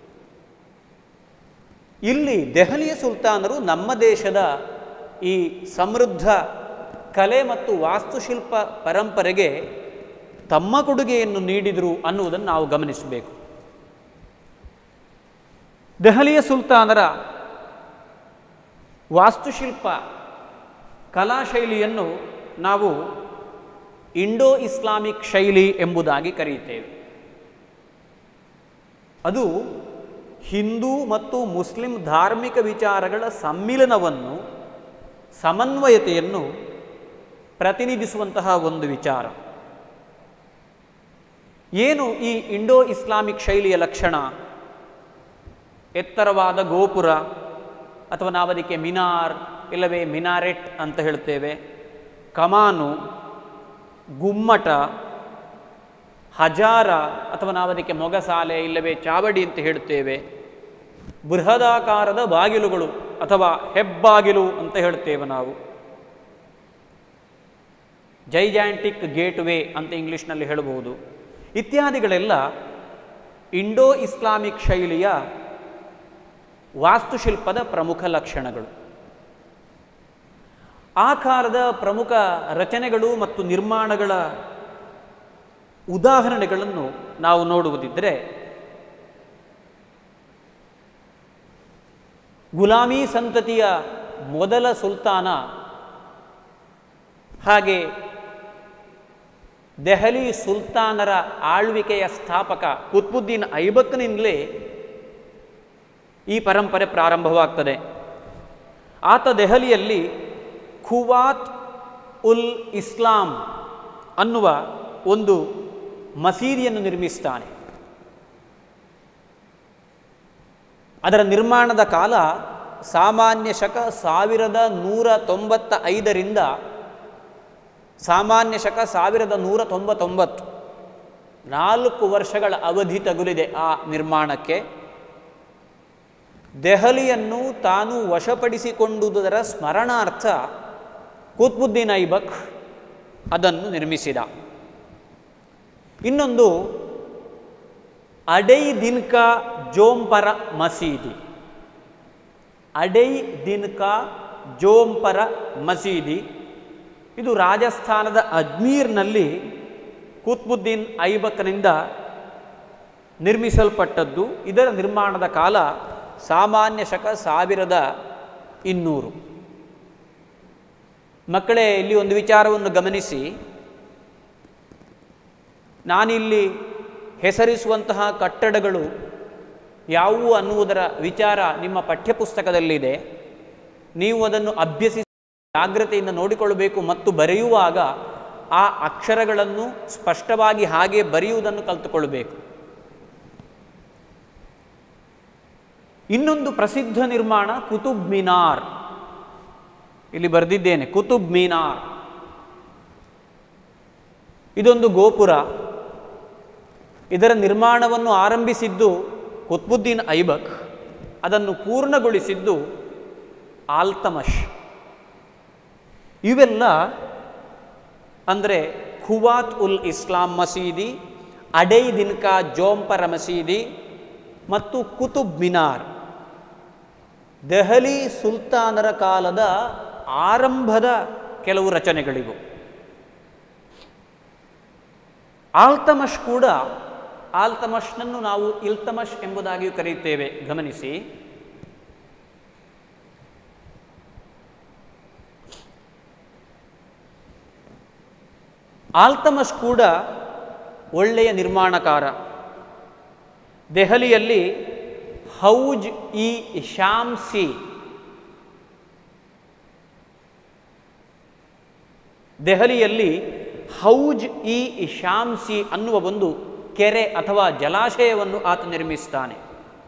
ಇಲ್ಲಿ ದೆಹಲಿಯ ಸುಲ್ತಾನರು ನಮ್ಮ ದೇಶದ ಈ ಸಮೃದ್ಧ ಕಲೆ ಮತ್ತು ವಾಸ್ತುಶಿಲ್ಪ ಪರಂಪರೆಗೆ ತಮ್ಮ ಕೊಡುಗೆಯನ್ನು ನೀಡಿದರು ಅನ್ನುವುದನ್ನು ನಾವು ಗಮನಿಸಬೇಕು ದೆಹಲಿಯ ಸುಲ್ತಾನರ ವಾಸ್ತುಶಿಲ್ಪ ಕಲಾಶೈಲಿಯನ್ನು ನಾವು ಇಂಡೋ ಇಸ್ಲಾಮಿಕ್ ಶೈಲಿ ಎಂಬುದಾಗಿ ಕರೆಯುತ್ತೇವೆ ಅದು ಹಿಂದೂ ಮತ್ತು ಮುಸ್ಲಿಂ ಧಾರ್ಮಿಕ ವಿಚಾರಗಳ ಸಮ್ಮಿಲನವನ್ನು ಸಮನ್ವಯತೆಯನ್ನು ಪ್ರತಿನಿಧಿಸುವಂತಹ ಒಂದು ವಿಚಾರ ಏನು ಈ ಇಂಡೋ ಇಸ್ಲಾಮಿಕ್ ಶೈಲಿಯ ಲಕ್ಷಣ ಎತ್ತರವಾದ ಗೋಪುರ ಅಥವಾ ನಾವದಕ್ಕೆ ಮಿನಾರ್ ಇಲ್ಲವೇ ಮಿನಾರೆಟ್ ಅಂತ ಹೇಳ್ತೇವೆ ಕಮಾನು ಗುಮ್ಮಟ ಹಜಾರ ಅಥವಾ ನಾವದಕ್ಕೆ ಮೊಗಸಾಲೆ ಇಲ್ಲವೇ ಚಾವಡಿ ಅಂತ ಹೇಳುತ್ತೇವೆ ಬೃಹದಾಕಾರದ ಬಾಗಿಲುಗಳು ಅಥವಾ ಹೆಬ್ಬಾಗಿಲು ಅಂತ ಹೇಳ್ತೇವೆ ನಾವು ಜೈಜಾಂಟಿಕ್ ಗೇಟ್ ವೇ ಅಂತ ಇಂಗ್ಲೀಷ್ನಲ್ಲಿ ಹೇಳಬಹುದು ಇತ್ಯಾದಿಗಳೆಲ್ಲ ಇಂಡೋ ಇಸ್ಲಾಮಿಕ್ ಶೈಲಿಯ ವಾಸ್ತುಶಿಲ್ಪದ ಪ್ರಮುಖ ಲಕ್ಷಣಗಳು ಆಕಾರದ ಪ್ರಮುಖ ರಚನೆಗಳು ಮತ್ತು ನಿರ್ಮಾಣಗಳ ಉದಾಹರಣೆಗಳನ್ನು ನಾವು ನೋಡುವುದಿದ್ದರೆ ಗುಲಾಮಿ ಸಂತತಿಯ ಮೊದಲ ಸುಲ್ತಾನ ಹಾಗೆ ದೆಹಲಿ ಸುಲ್ತಾನರ ಆಳ್ವಿಕೆಯ ಸ್ಥಾಪಕ ಕುತ್ಬುದ್ದೀನ್ ಐಬಕ್ನಿಂದಲೇ ಈ ಪರಂಪರೆ ಪ್ರಾರಂಭವಾಗ್ತದೆ ಆತ ದೆಹಲಿಯಲ್ಲಿ ಖುವಾತ್ ಉಲ್ ಇಸ್ಲಾಂ ಅನ್ನುವ ಒಂದು ಮಸೀದಿಯನ್ನು ನಿರ್ಮಿಸ್ತಾನೆ ಅದರ ನಿರ್ಮಾಣದ ಕಾಲ ಸಾಮಾನ್ಯ ಶಕ ಸಾವಿರದ ನೂರ ತೊಂಬತ್ತ ಐದರಿಂದ ಸಾಮಾನ್ಯ ಶಕ ಸಾವಿರದ ನೂರ ತೊಂಬತ್ತೊಂಬತ್ತು ನಾಲ್ಕು ವರ್ಷಗಳ ಅವಧಿ ತಗುಲಿದೆ ಆ ನಿರ್ಮಾಣಕ್ಕೆ ದೆಹಲಿಯನ್ನು ತಾನು ವಶಪಡಿಸಿಕೊಂಡುದರ ಸ್ಮರಣಾರ್ಥ ಕುತ್ಬುದ್ದೀನ್ ಐಬಕ್ ಅದನ್ನು ನಿರ್ಮಿಸಿದ ಇನ್ನೊಂದು ಅಡೈ ದಿನ್ಕಾ ಜೋಂಪರ ಮಸೀದಿ ಅಡೈ ದಿನ್ಕಾ ಜೋಂಪರ ಮಸೀದಿ ಇದು ರಾಜಸ್ಥಾನದ ಅಜ್ಮೀರ್ನಲ್ಲಿ ಕುತ್ಬುದ್ದೀನ್ ಐಬಕ್ನಿಂದ ನಿರ್ಮಿಸಲ್ಪಟ್ಟದ್ದು ಇದರ ನಿರ್ಮಾಣದ ಕಾಲ ಸಾಮಾನ್ಯ ಶಕ ಸಾವಿರದ ಇನ್ನೂರು ಮಕ್ಕಳೇ ಇಲ್ಲಿ ಒಂದು ವಿಚಾರವನ್ನು ಗಮನಿಸಿ ನಾನಿಲ್ಲಿ ಹೆಸರಿಸುವಂತಹ ಕಟ್ಟಡಗಳು ಯಾವುವು ಅನ್ನುವುದರ ವಿಚಾರ ನಿಮ್ಮ ಪಠ್ಯಪುಸ್ತಕದಲ್ಲಿದೆ ನೀವು ಅದನ್ನು ಅಭ್ಯಸಿಸಿ ಜಾಗ್ರತೆಯಿಂದ ನೋಡಿಕೊಳ್ಳಬೇಕು ಮತ್ತು ಬರೆಯುವಾಗ ಆ ಅಕ್ಷರಗಳನ್ನು ಸ್ಪಷ್ಟವಾಗಿ ಹಾಗೆ ಬರೆಯುವುದನ್ನು ಕಲಿತುಕೊಳ್ಳಬೇಕು ಇನ್ನೊಂದು ಪ್ರಸಿದ್ಧ ನಿರ್ಮಾಣ ಕುತುಬ್ ಮಿನಾರ್ ಇಲ್ಲಿ ಬರೆದಿದ್ದೇನೆ ಕುತುಬ್ ಮಿನಾರ್ ಇದೊಂದು ಗೋಪುರ ಇದರ ನಿರ್ಮಾಣವನ್ನು ಆರಂಭಿಸಿದ್ದು ಕುತ್ಬುದ್ದೀನ್ ಐಬಕ್ ಅದನ್ನು ಪೂರ್ಣಗೊಳಿಸಿದ್ದು ಆಲ್ತಮಶ್ ಇವೆಲ್ಲ ಅಂದರೆ ಖುವಾತ್ ಉಲ್ ಇಸ್ಲಾಂ ಮಸೀದಿ ಅಡೈ ದಿನ್ಕಾ ಜೋಂಪರ ಮಸೀದಿ ಮತ್ತು ಕುತುಬ್ ಮಿನಾರ್ ದೆಹಲಿ ಸುಲ್ತಾನರ ಕಾಲದ ಆರಂಭದ ಕೆಲವು ರಚನೆಗಳಿವು ಆಲ್ತಮಶ್ ಕೂಡ ಆಲ್ತಮಶ್ನನ್ನು ನಾವು ಇಲ್ತಮಶ್ ಎಂಬುದಾಗಿಯೂ ಕರೆಯುತ್ತೇವೆ ಗಮನಿಸಿ ಆಲ್ತಮಶ್ ಕೂಡ ಒಳ್ಳೆಯ ನಿರ್ಮಾಣಕಾರ ದೆಹಲಿಯಲ್ಲಿ ಹೌಜ್ ಇ ಶಾಮ್ಸಿ ದೆಹಲಿಯಲ್ಲಿ ಹೌಜ್ ಇ ಶಾಮ್ಸಿ ಅನ್ನುವ ಒಂದು ಕೆರೆ ಅಥವಾ ಜಲಾಶಯವನ್ನು ಆತ ನಿರ್ಮಿಸ್ತಾನೆ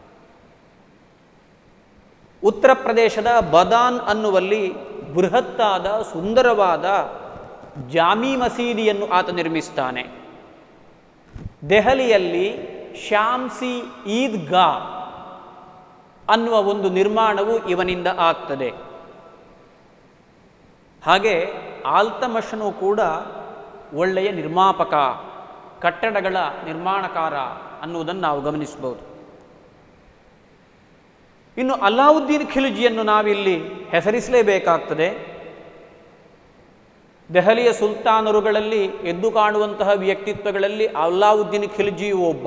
ಉತ್ತರ ಪ್ರದೇಶದ ಬದಾನ್ ಅನ್ನುವಲ್ಲಿ ಬೃಹತ್ತಾದ ಸುಂದರವಾದ ಜಾಮಿ ಮಸೀದಿಯನ್ನು ಆತ ನಿರ್ಮಿಸ್ತಾನೆ ದೆಹಲಿಯಲ್ಲಿ ಶಾಮ್ಸಿ ಈದ್ಗಾ ಅನ್ನುವ ಒಂದು ನಿರ್ಮಾಣವು ಇವನಿಂದ ಆಗ್ತದೆ ಹಾಗೆ ಆಲ್ತಮಶನು ಕೂಡ ಒಳ್ಳೆಯ ನಿರ್ಮಾಪಕ ಕಟ್ಟಡಗಳ ನಿರ್ಮಾಣಕಾರ ಅನ್ನುವುದನ್ನು ನಾವು ಗಮನಿಸಬಹುದು ಇನ್ನು ಅಲಾವುದ್ದೀನ್ ಖಿಲ್ಜಿಯನ್ನು ನಾವಿಲ್ಲಿ ಹೆಸರಿಸಲೇಬೇಕಾಗ್ತದೆ ದೆಹಲಿಯ ಸುಲ್ತಾನರುಗಳಲ್ಲಿ ಎದ್ದು ಕಾಣುವಂತಹ ವ್ಯಕ್ತಿತ್ವಗಳಲ್ಲಿ ಅಲ್ಲಾವುದ್ದೀನ್ ಖಿಲ್ಜಿಯು ಒಬ್ಬ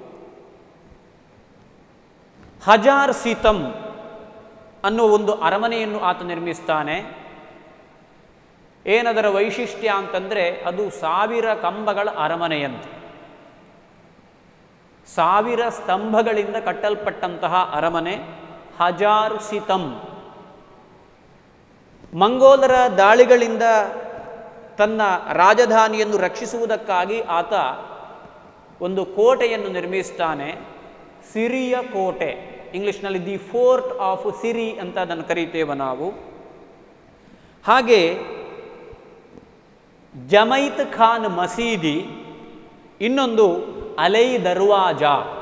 ಹಜಾರ್ ಸೀತಂ ಅನ್ನುವ ಒಂದು ಅರಮನೆಯನ್ನು ಆತ ನಿರ್ಮಿಸ್ತಾನೆ ಏನದರ ವೈಶಿಷ್ಟ್ಯ ಅಂತಂದರೆ ಅದು ಸಾವಿರ ಕಂಬಗಳ ಅರಮನೆಯಂತೆ ಸಾವಿರ ಸ್ತಂಭಗಳಿಂದ ಕಟ್ಟಲ್ಪಟ್ಟಂತಹ ಅರಮನೆ ಹಜಾರ್ ಸಿತಂ ಮಂಗೋಲರ ದಾಳಿಗಳಿಂದ ತನ್ನ ರಾಜಧಾನಿಯನ್ನು ರಕ್ಷಿಸುವುದಕ್ಕಾಗಿ ಆತ ಒಂದು ಕೋಟೆಯನ್ನು ನಿರ್ಮಿಸ್ತಾನೆ ಸಿರಿಯ ಕೋಟೆ ಇಂಗ್ಲಿಷ್ನಲ್ಲಿ ದಿ ಫೋರ್ಟ್ ಆಫ್ ಸಿರಿ ಅಂತ ಅದನ್ನು ಕರೀತೇವೆ ನಾವು ಹಾಗೆ ಜಮೈತ್ ಖಾನ್ ಮಸೀದಿ ಇನ್ನೊಂದು ಅಲೈ ದರ್ವಾಜ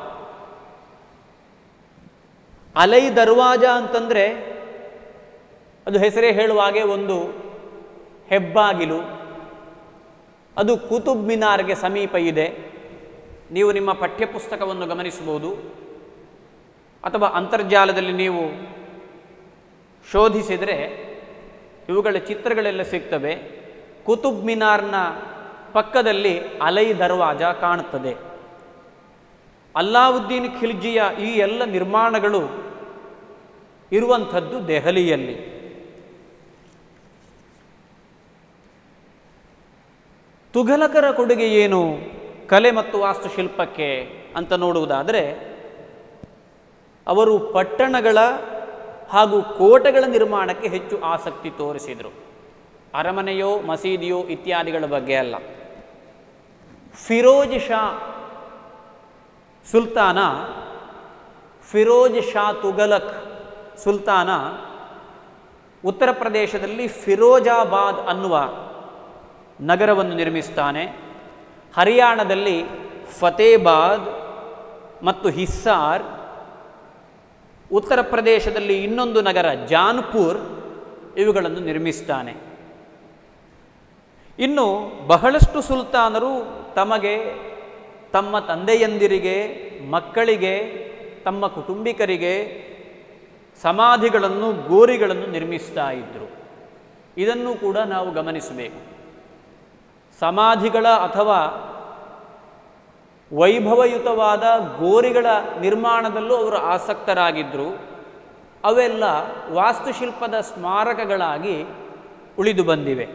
ಅಲೈ ದರ್ವಾಜ ಅಂತಂದರೆ ಅದು ಹೆಸರೇ ಹೇಳುವ ಹಾಗೆ ಒಂದು ಹೆಬ್ಬಾಗಿಲು ಅದು ಕುತುಬ್ ಮಿನಾರ್ಗೆ ಸಮೀಪ ಇದೆ ನೀವು ನಿಮ್ಮ ಪಠ್ಯಪುಸ್ತಕವನ್ನು ಗಮನಿಸಬಹುದು ಅಥವಾ ಅಂತರ್ಜಾಲದಲ್ಲಿ ನೀವು ಶೋಧಿಸಿದರೆ ಇವುಗಳ ಚಿತ್ರಗಳೆಲ್ಲ ಸಿಗ್ತವೆ ಕುತುಬ್ ಮಿನಾರ್ನ ಪಕ್ಕದಲ್ಲಿ ಅಲೈ ದರ್ವಾಜ ಕಾಣುತ್ತದೆ ಅಲ್ಲಾವುದ್ದೀನ್ ಖಿಲ್ಜಿಯ ಈ ಎಲ್ಲ ನಿರ್ಮಾಣಗಳು ಇರುವಂಥದ್ದು ದೆಹಲಿಯಲ್ಲಿ ತುಘಲಕರ ಕೊಡುಗೆ ಏನು ಕಲೆ ಮತ್ತು ವಾಸ್ತುಶಿಲ್ಪಕ್ಕೆ ಅಂತ ನೋಡುವುದಾದರೆ ಅವರು ಪಟ್ಟಣಗಳ ಹಾಗೂ ಕೋಟೆಗಳ ನಿರ್ಮಾಣಕ್ಕೆ ಹೆಚ್ಚು ಆಸಕ್ತಿ ತೋರಿಸಿದರು ಅರಮನೆಯೋ ಮಸೀದಿಯೋ ಇತ್ಯಾದಿಗಳ ಬಗ್ಗೆ ಅಲ್ಲ ಫಿರೋಜ್ ಶಾ ಸುಲ್ತಾನ ಫಿರೋಜ್ ಶಾ ತುಗಲಕ್ ಸುಲ್ತಾನ ಉತ್ತರ ಪ್ರದೇಶದಲ್ಲಿ ಫಿರೋಜಾಬಾದ್ ಅನ್ನುವ ನಗರವನ್ನು ನಿರ್ಮಿಸ್ತಾನೆ ಹರಿಯಾಣದಲ್ಲಿ ಫತೇಬಾದ್ ಮತ್ತು ಹಿಸ್ಸಾರ್ ಉತ್ತರ ಪ್ರದೇಶದಲ್ಲಿ ಇನ್ನೊಂದು ನಗರ ಜಾನ್ಪುರ್ ಇವುಗಳನ್ನು ನಿರ್ಮಿಸ್ತಾನೆ ಇನ್ನು ಬಹಳಷ್ಟು ಸುಲ್ತಾನರು ತಮಗೆ ತಮ್ಮ ತಂದೆಯಂದಿರಿಗೆ ಮಕ್ಕಳಿಗೆ ತಮ್ಮ ಕುಟುಂಬಿಕರಿಗೆ ಸಮಾಧಿಗಳನ್ನು ಗೋರಿಗಳನ್ನು ನಿರ್ಮಿಸ್ತಾ ಇದ್ದರು ಇದನ್ನು ಕೂಡ ನಾವು ಗಮನಿಸಬೇಕು ಸಮಾಧಿಗಳ ಅಥವಾ ವೈಭವಯುತವಾದ ಗೋರಿಗಳ ನಿರ್ಮಾಣದಲ್ಲೂ ಅವರು ಆಸಕ್ತರಾಗಿದ್ದರು ಅವೆಲ್ಲ ವಾಸ್ತುಶಿಲ್ಪದ ಸ್ಮಾರಕಗಳಾಗಿ ಉಳಿದು ಬಂದಿವೆ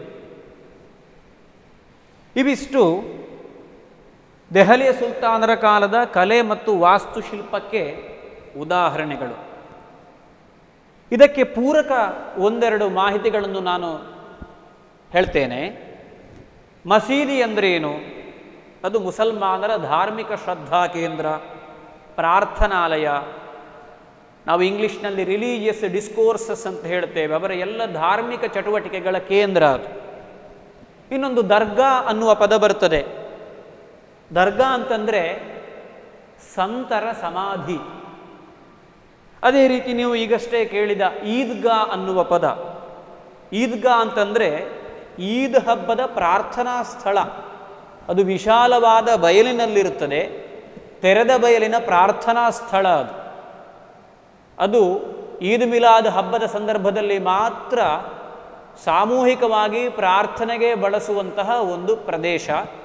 ಇವಿಷ್ಟು ದೆಹಲಿಯ ಸುಲ್ತಾನರ ಕಾಲದ ಕಲೆ ಮತ್ತು ವಾಸ್ತುಶಿಲ್ಪಕ್ಕೆ ಉದಾಹರಣೆಗಳು ಇದಕ್ಕೆ ಪೂರಕ ಒಂದೆರಡು ಮಾಹಿತಿಗಳನ್ನು ನಾನು ಹೇಳ್ತೇನೆ ಮಸೀದಿ ಅಂದರೆ ಏನು ಅದು ಮುಸಲ್ಮಾನರ ಧಾರ್ಮಿಕ ಶ್ರದ್ಧಾ ಕೇಂದ್ರ ಪ್ರಾರ್ಥನಾಲಯ ನಾವು ಇಂಗ್ಲಿಷ್ನಲ್ಲಿ ರಿಲೀಜಿಯಸ್ ಡಿಸ್ಕೋರ್ಸಸ್ ಅಂತ ಹೇಳ್ತೇವೆ ಅವರ ಎಲ್ಲ ಧಾರ್ಮಿಕ ಚಟುವಟಿಕೆಗಳ ಕೇಂದ್ರ ಅದು ಇನ್ನೊಂದು ದರ್ಗಾ ಅನ್ನುವ ಪದ ಬರ್ತದೆ ದರ್ಗಾ ಅಂತಂದರೆ ಸಂತರ ಸಮಾಧಿ ಅದೇ ರೀತಿ ನೀವು ಈಗಷ್ಟೇ ಕೇಳಿದ ಈದ್ಗಾ ಅನ್ನುವ ಪದ ಈದ್ಗಾ ಅಂತಂದರೆ ಈದ್ ಹಬ್ಬದ ಪ್ರಾರ್ಥನಾ ಸ್ಥಳ ಅದು ವಿಶಾಲವಾದ ಬಯಲಿನಲ್ಲಿರುತ್ತದೆ ತೆರೆದ ಬಯಲಿನ ಪ್ರಾರ್ಥನಾ ಸ್ಥಳ ಅದು ಅದು ಈದ್ ಮಿಲಾದ್ ಹಬ್ಬದ ಸಂದರ್ಭದಲ್ಲಿ ಮಾತ್ರ ಸಾಮೂಹಿಕವಾಗಿ ಪ್ರಾರ್ಥನೆಗೆ ಬಳಸುವಂತಹ ಒಂದು ಪ್ರದೇಶ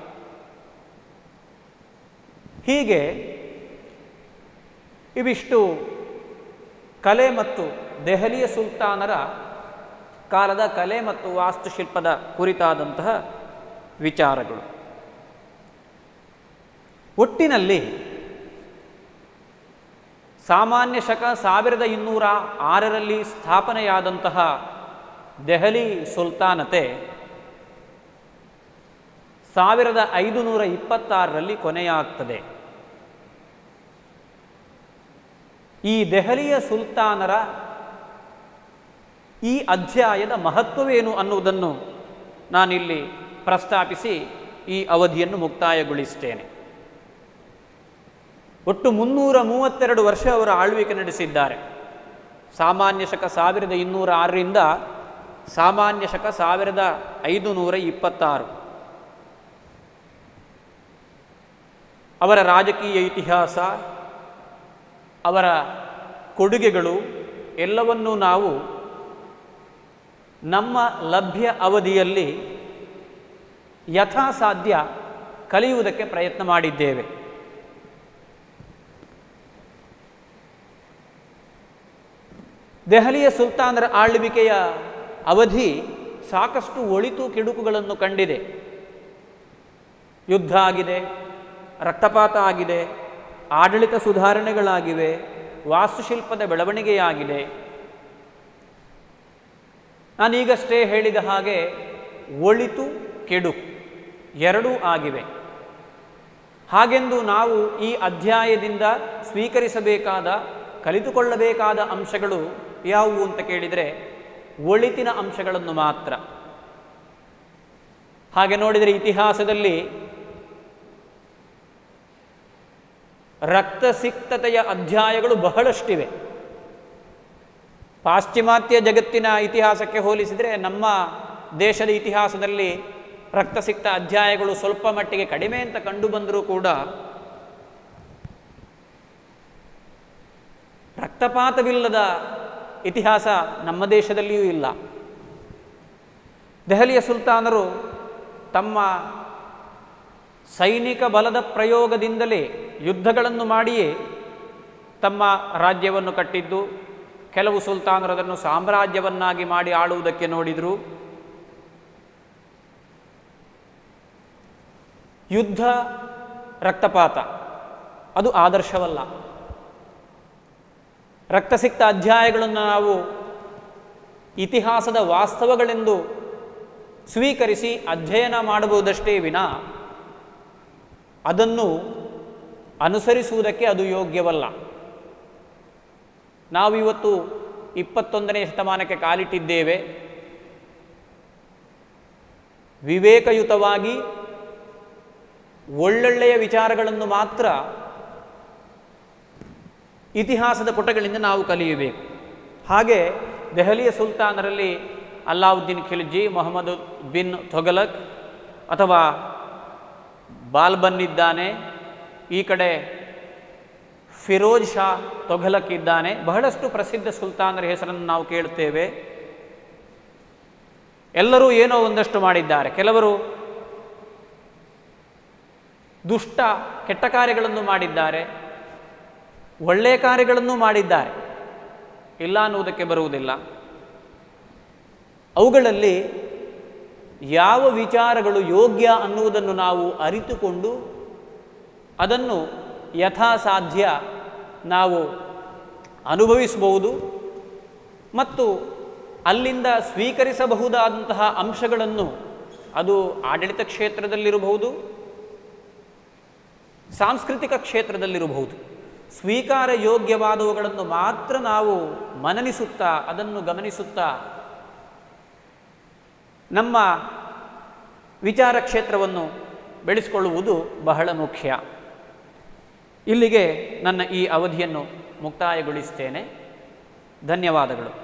ಹೀಗೆ ಇವಿಷ್ಟು ಕಲೆ ಮತ್ತು ದೆಹಲಿಯ ಸುಲ್ತಾನರ ಕಾಲದ ಕಲೆ ಮತ್ತು ವಾಸ್ತುಶಿಲ್ಪದ ಕುರಿತಾದಂತಹ ವಿಚಾರಗಳು ಒಟ್ಟಿನಲ್ಲಿ ಸಾಮಾನ್ಯ ಶಕ ಸಾವಿರದ ಇನ್ನೂರ ಆರರಲ್ಲಿ ಸ್ಥಾಪನೆಯಾದಂತಹ ದೆಹಲಿ ಸುಲ್ತಾನತೆ ಸಾವಿರದ ಐದುನೂರ ಇಪ್ಪತ್ತಾರರಲ್ಲಿ ಕೊನೆಯಾಗ್ತದೆ ಈ ದೆಹಲಿಯ ಸುಲ್ತಾನರ ಈ ಅಧ್ಯಾಯದ ಮಹತ್ವವೇನು ಅನ್ನುವುದನ್ನು ನಾನಿಲ್ಲಿ ಪ್ರಸ್ತಾಪಿಸಿ ಈ ಅವಧಿಯನ್ನು ಮುಕ್ತಾಯಗೊಳಿಸ್ತೇನೆ ಒಟ್ಟು ಮುನ್ನೂರ ಮೂವತ್ತೆರಡು ವರ್ಷ ಅವರು ಆಳ್ವಿಕೆ ನಡೆಸಿದ್ದಾರೆ ಸಾಮಾನ್ಯ ಶಕ ಸಾವಿರದ ಇನ್ನೂರ ಆರರಿಂದ ಸಾಮಾನ್ಯ ಶಕ ಸಾವಿರದ ಐದು ನೂರ ಇಪ್ಪತ್ತಾರು ಅವರ ರಾಜಕೀಯ ಇತಿಹಾಸ ಅವರ ಕೊಡುಗೆಗಳು ಎಲ್ಲವನ್ನೂ ನಾವು ನಮ್ಮ ಲಭ್ಯ ಅವಧಿಯಲ್ಲಿ ಯಥಾ ಸಾಧ್ಯ ಕಲಿಯುವುದಕ್ಕೆ ಪ್ರಯತ್ನ ಮಾಡಿದ್ದೇವೆ ದೆಹಲಿಯ ಸುಲ್ತಾನರ ಆಳ್ವಿಕೆಯ ಅವಧಿ ಸಾಕಷ್ಟು ಒಳಿತು ಕಿಡುಕುಗಳನ್ನು ಕಂಡಿದೆ ಯುದ್ಧ ಆಗಿದೆ ರಕ್ತಪಾತ ಆಗಿದೆ ಆಡಳಿತ ಸುಧಾರಣೆಗಳಾಗಿವೆ ವಾಸ್ತುಶಿಲ್ಪದ ಬೆಳವಣಿಗೆಯಾಗಿದೆ ನಾನೀಗಷ್ಟೇ ಹೇಳಿದ ಹಾಗೆ ಒಳಿತು ಕೆಡುಕು ಎರಡೂ ಆಗಿವೆ ಹಾಗೆಂದು ನಾವು ಈ ಅಧ್ಯಾಯದಿಂದ ಸ್ವೀಕರಿಸಬೇಕಾದ ಕಲಿತುಕೊಳ್ಳಬೇಕಾದ ಅಂಶಗಳು ಯಾವುವು ಅಂತ ಕೇಳಿದರೆ ಒಳಿತಿನ ಅಂಶಗಳನ್ನು ಮಾತ್ರ ಹಾಗೆ ನೋಡಿದರೆ ಇತಿಹಾಸದಲ್ಲಿ ರಕ್ತಸಿಕ್ತತೆಯ ಅಧ್ಯಾಯಗಳು ಬಹಳಷ್ಟಿವೆ ಪಾಶ್ಚಿಮಾತ್ಯ ಜಗತ್ತಿನ ಇತಿಹಾಸಕ್ಕೆ ಹೋಲಿಸಿದರೆ ನಮ್ಮ ದೇಶದ ಇತಿಹಾಸದಲ್ಲಿ ರಕ್ತಸಿಕ್ತ ಅಧ್ಯಾಯಗಳು ಸ್ವಲ್ಪ ಮಟ್ಟಿಗೆ ಕಡಿಮೆ ಅಂತ ಕಂಡು ಬಂದರೂ ಕೂಡ ರಕ್ತಪಾತವಿಲ್ಲದ ಇತಿಹಾಸ ನಮ್ಮ ದೇಶದಲ್ಲಿಯೂ ಇಲ್ಲ ದೆಹಲಿಯ ಸುಲ್ತಾನರು ತಮ್ಮ ಸೈನಿಕ ಬಲದ ಪ್ರಯೋಗದಿಂದಲೇ ಯುದ್ಧಗಳನ್ನು ಮಾಡಿಯೇ ತಮ್ಮ ರಾಜ್ಯವನ್ನು ಕಟ್ಟಿದ್ದು ಕೆಲವು ಸುಲ್ತಾನರು ಅದನ್ನು ಸಾಮ್ರಾಜ್ಯವನ್ನಾಗಿ ಮಾಡಿ ಆಳುವುದಕ್ಕೆ ನೋಡಿದರು ಯುದ್ಧ ರಕ್ತಪಾತ ಅದು ಆದರ್ಶವಲ್ಲ ರಕ್ತಸಿಕ್ತ ಅಧ್ಯಾಯಗಳನ್ನು ನಾವು ಇತಿಹಾಸದ ವಾಸ್ತವಗಳೆಂದು ಸ್ವೀಕರಿಸಿ ಅಧ್ಯಯನ ಮಾಡಬಹುದಷ್ಟೇ ವಿನ ಅದನ್ನು ಅನುಸರಿಸುವುದಕ್ಕೆ ಅದು ಯೋಗ್ಯವಲ್ಲ ನಾವಿವತ್ತು ಇಪ್ಪತ್ತೊಂದನೇ ಶತಮಾನಕ್ಕೆ ಕಾಲಿಟ್ಟಿದ್ದೇವೆ ವಿವೇಕಯುತವಾಗಿ ಒಳ್ಳೊಳ್ಳೆಯ ವಿಚಾರಗಳನ್ನು ಮಾತ್ರ ಇತಿಹಾಸದ ಪುಟಗಳಿಂದ ನಾವು ಕಲಿಯಬೇಕು ಹಾಗೆ ದೆಹಲಿಯ ಸುಲ್ತಾನರಲ್ಲಿ ಅಲ್ಲಾವುದ್ದೀನ್ ಖಿಲ್ಜಿ ಮೊಹಮ್ಮದ್ ಬಿನ್ ತೊಗಲಕ್ ಅಥವಾ ಬಾಲ್ಬನ್ ಇದ್ದಾನೆ ಈ ಕಡೆ ಫಿರೋಜ್ ಶಾ ತೊಘಲಕ್ ಇದ್ದಾನೆ ಬಹಳಷ್ಟು ಪ್ರಸಿದ್ಧ ಸುಲ್ತಾನರ ಹೆಸರನ್ನು ನಾವು ಕೇಳುತ್ತೇವೆ ಎಲ್ಲರೂ ಏನೋ ಒಂದಷ್ಟು ಮಾಡಿದ್ದಾರೆ ಕೆಲವರು ದುಷ್ಟ ಕೆಟ್ಟ ಕಾರ್ಯಗಳನ್ನು ಮಾಡಿದ್ದಾರೆ ಒಳ್ಳೆಯ ಕಾರ್ಯಗಳನ್ನು ಮಾಡಿದ್ದಾರೆ ಇಲ್ಲ ಅನ್ನುವುದಕ್ಕೆ ಬರುವುದಿಲ್ಲ ಅವುಗಳಲ್ಲಿ ಯಾವ ವಿಚಾರಗಳು ಯೋಗ್ಯ ಅನ್ನುವುದನ್ನು ನಾವು ಅರಿತುಕೊಂಡು ಅದನ್ನು ಯಥಾಸಾಧ್ಯ ನಾವು ಅನುಭವಿಸಬಹುದು ಮತ್ತು ಅಲ್ಲಿಂದ ಸ್ವೀಕರಿಸಬಹುದಾದಂತಹ ಅಂಶಗಳನ್ನು ಅದು ಆಡಳಿತ ಕ್ಷೇತ್ರದಲ್ಲಿರಬಹುದು ಸಾಂಸ್ಕೃತಿಕ ಕ್ಷೇತ್ರದಲ್ಲಿರಬಹುದು ಸ್ವೀಕಾರ ಯೋಗ್ಯವಾದವುಗಳನ್ನು ಮಾತ್ರ ನಾವು ಮನನಿಸುತ್ತಾ ಅದನ್ನು ಗಮನಿಸುತ್ತಾ ನಮ್ಮ ವಿಚಾರ ಕ್ಷೇತ್ರವನ್ನು ಬೆಳೆಸಿಕೊಳ್ಳುವುದು ಬಹಳ ಮುಖ್ಯ ಇಲ್ಲಿಗೆ ನನ್ನ ಈ ಅವಧಿಯನ್ನು ಮುಕ್ತಾಯಗೊಳಿಸ್ತೇನೆ ಧನ್ಯವಾದಗಳು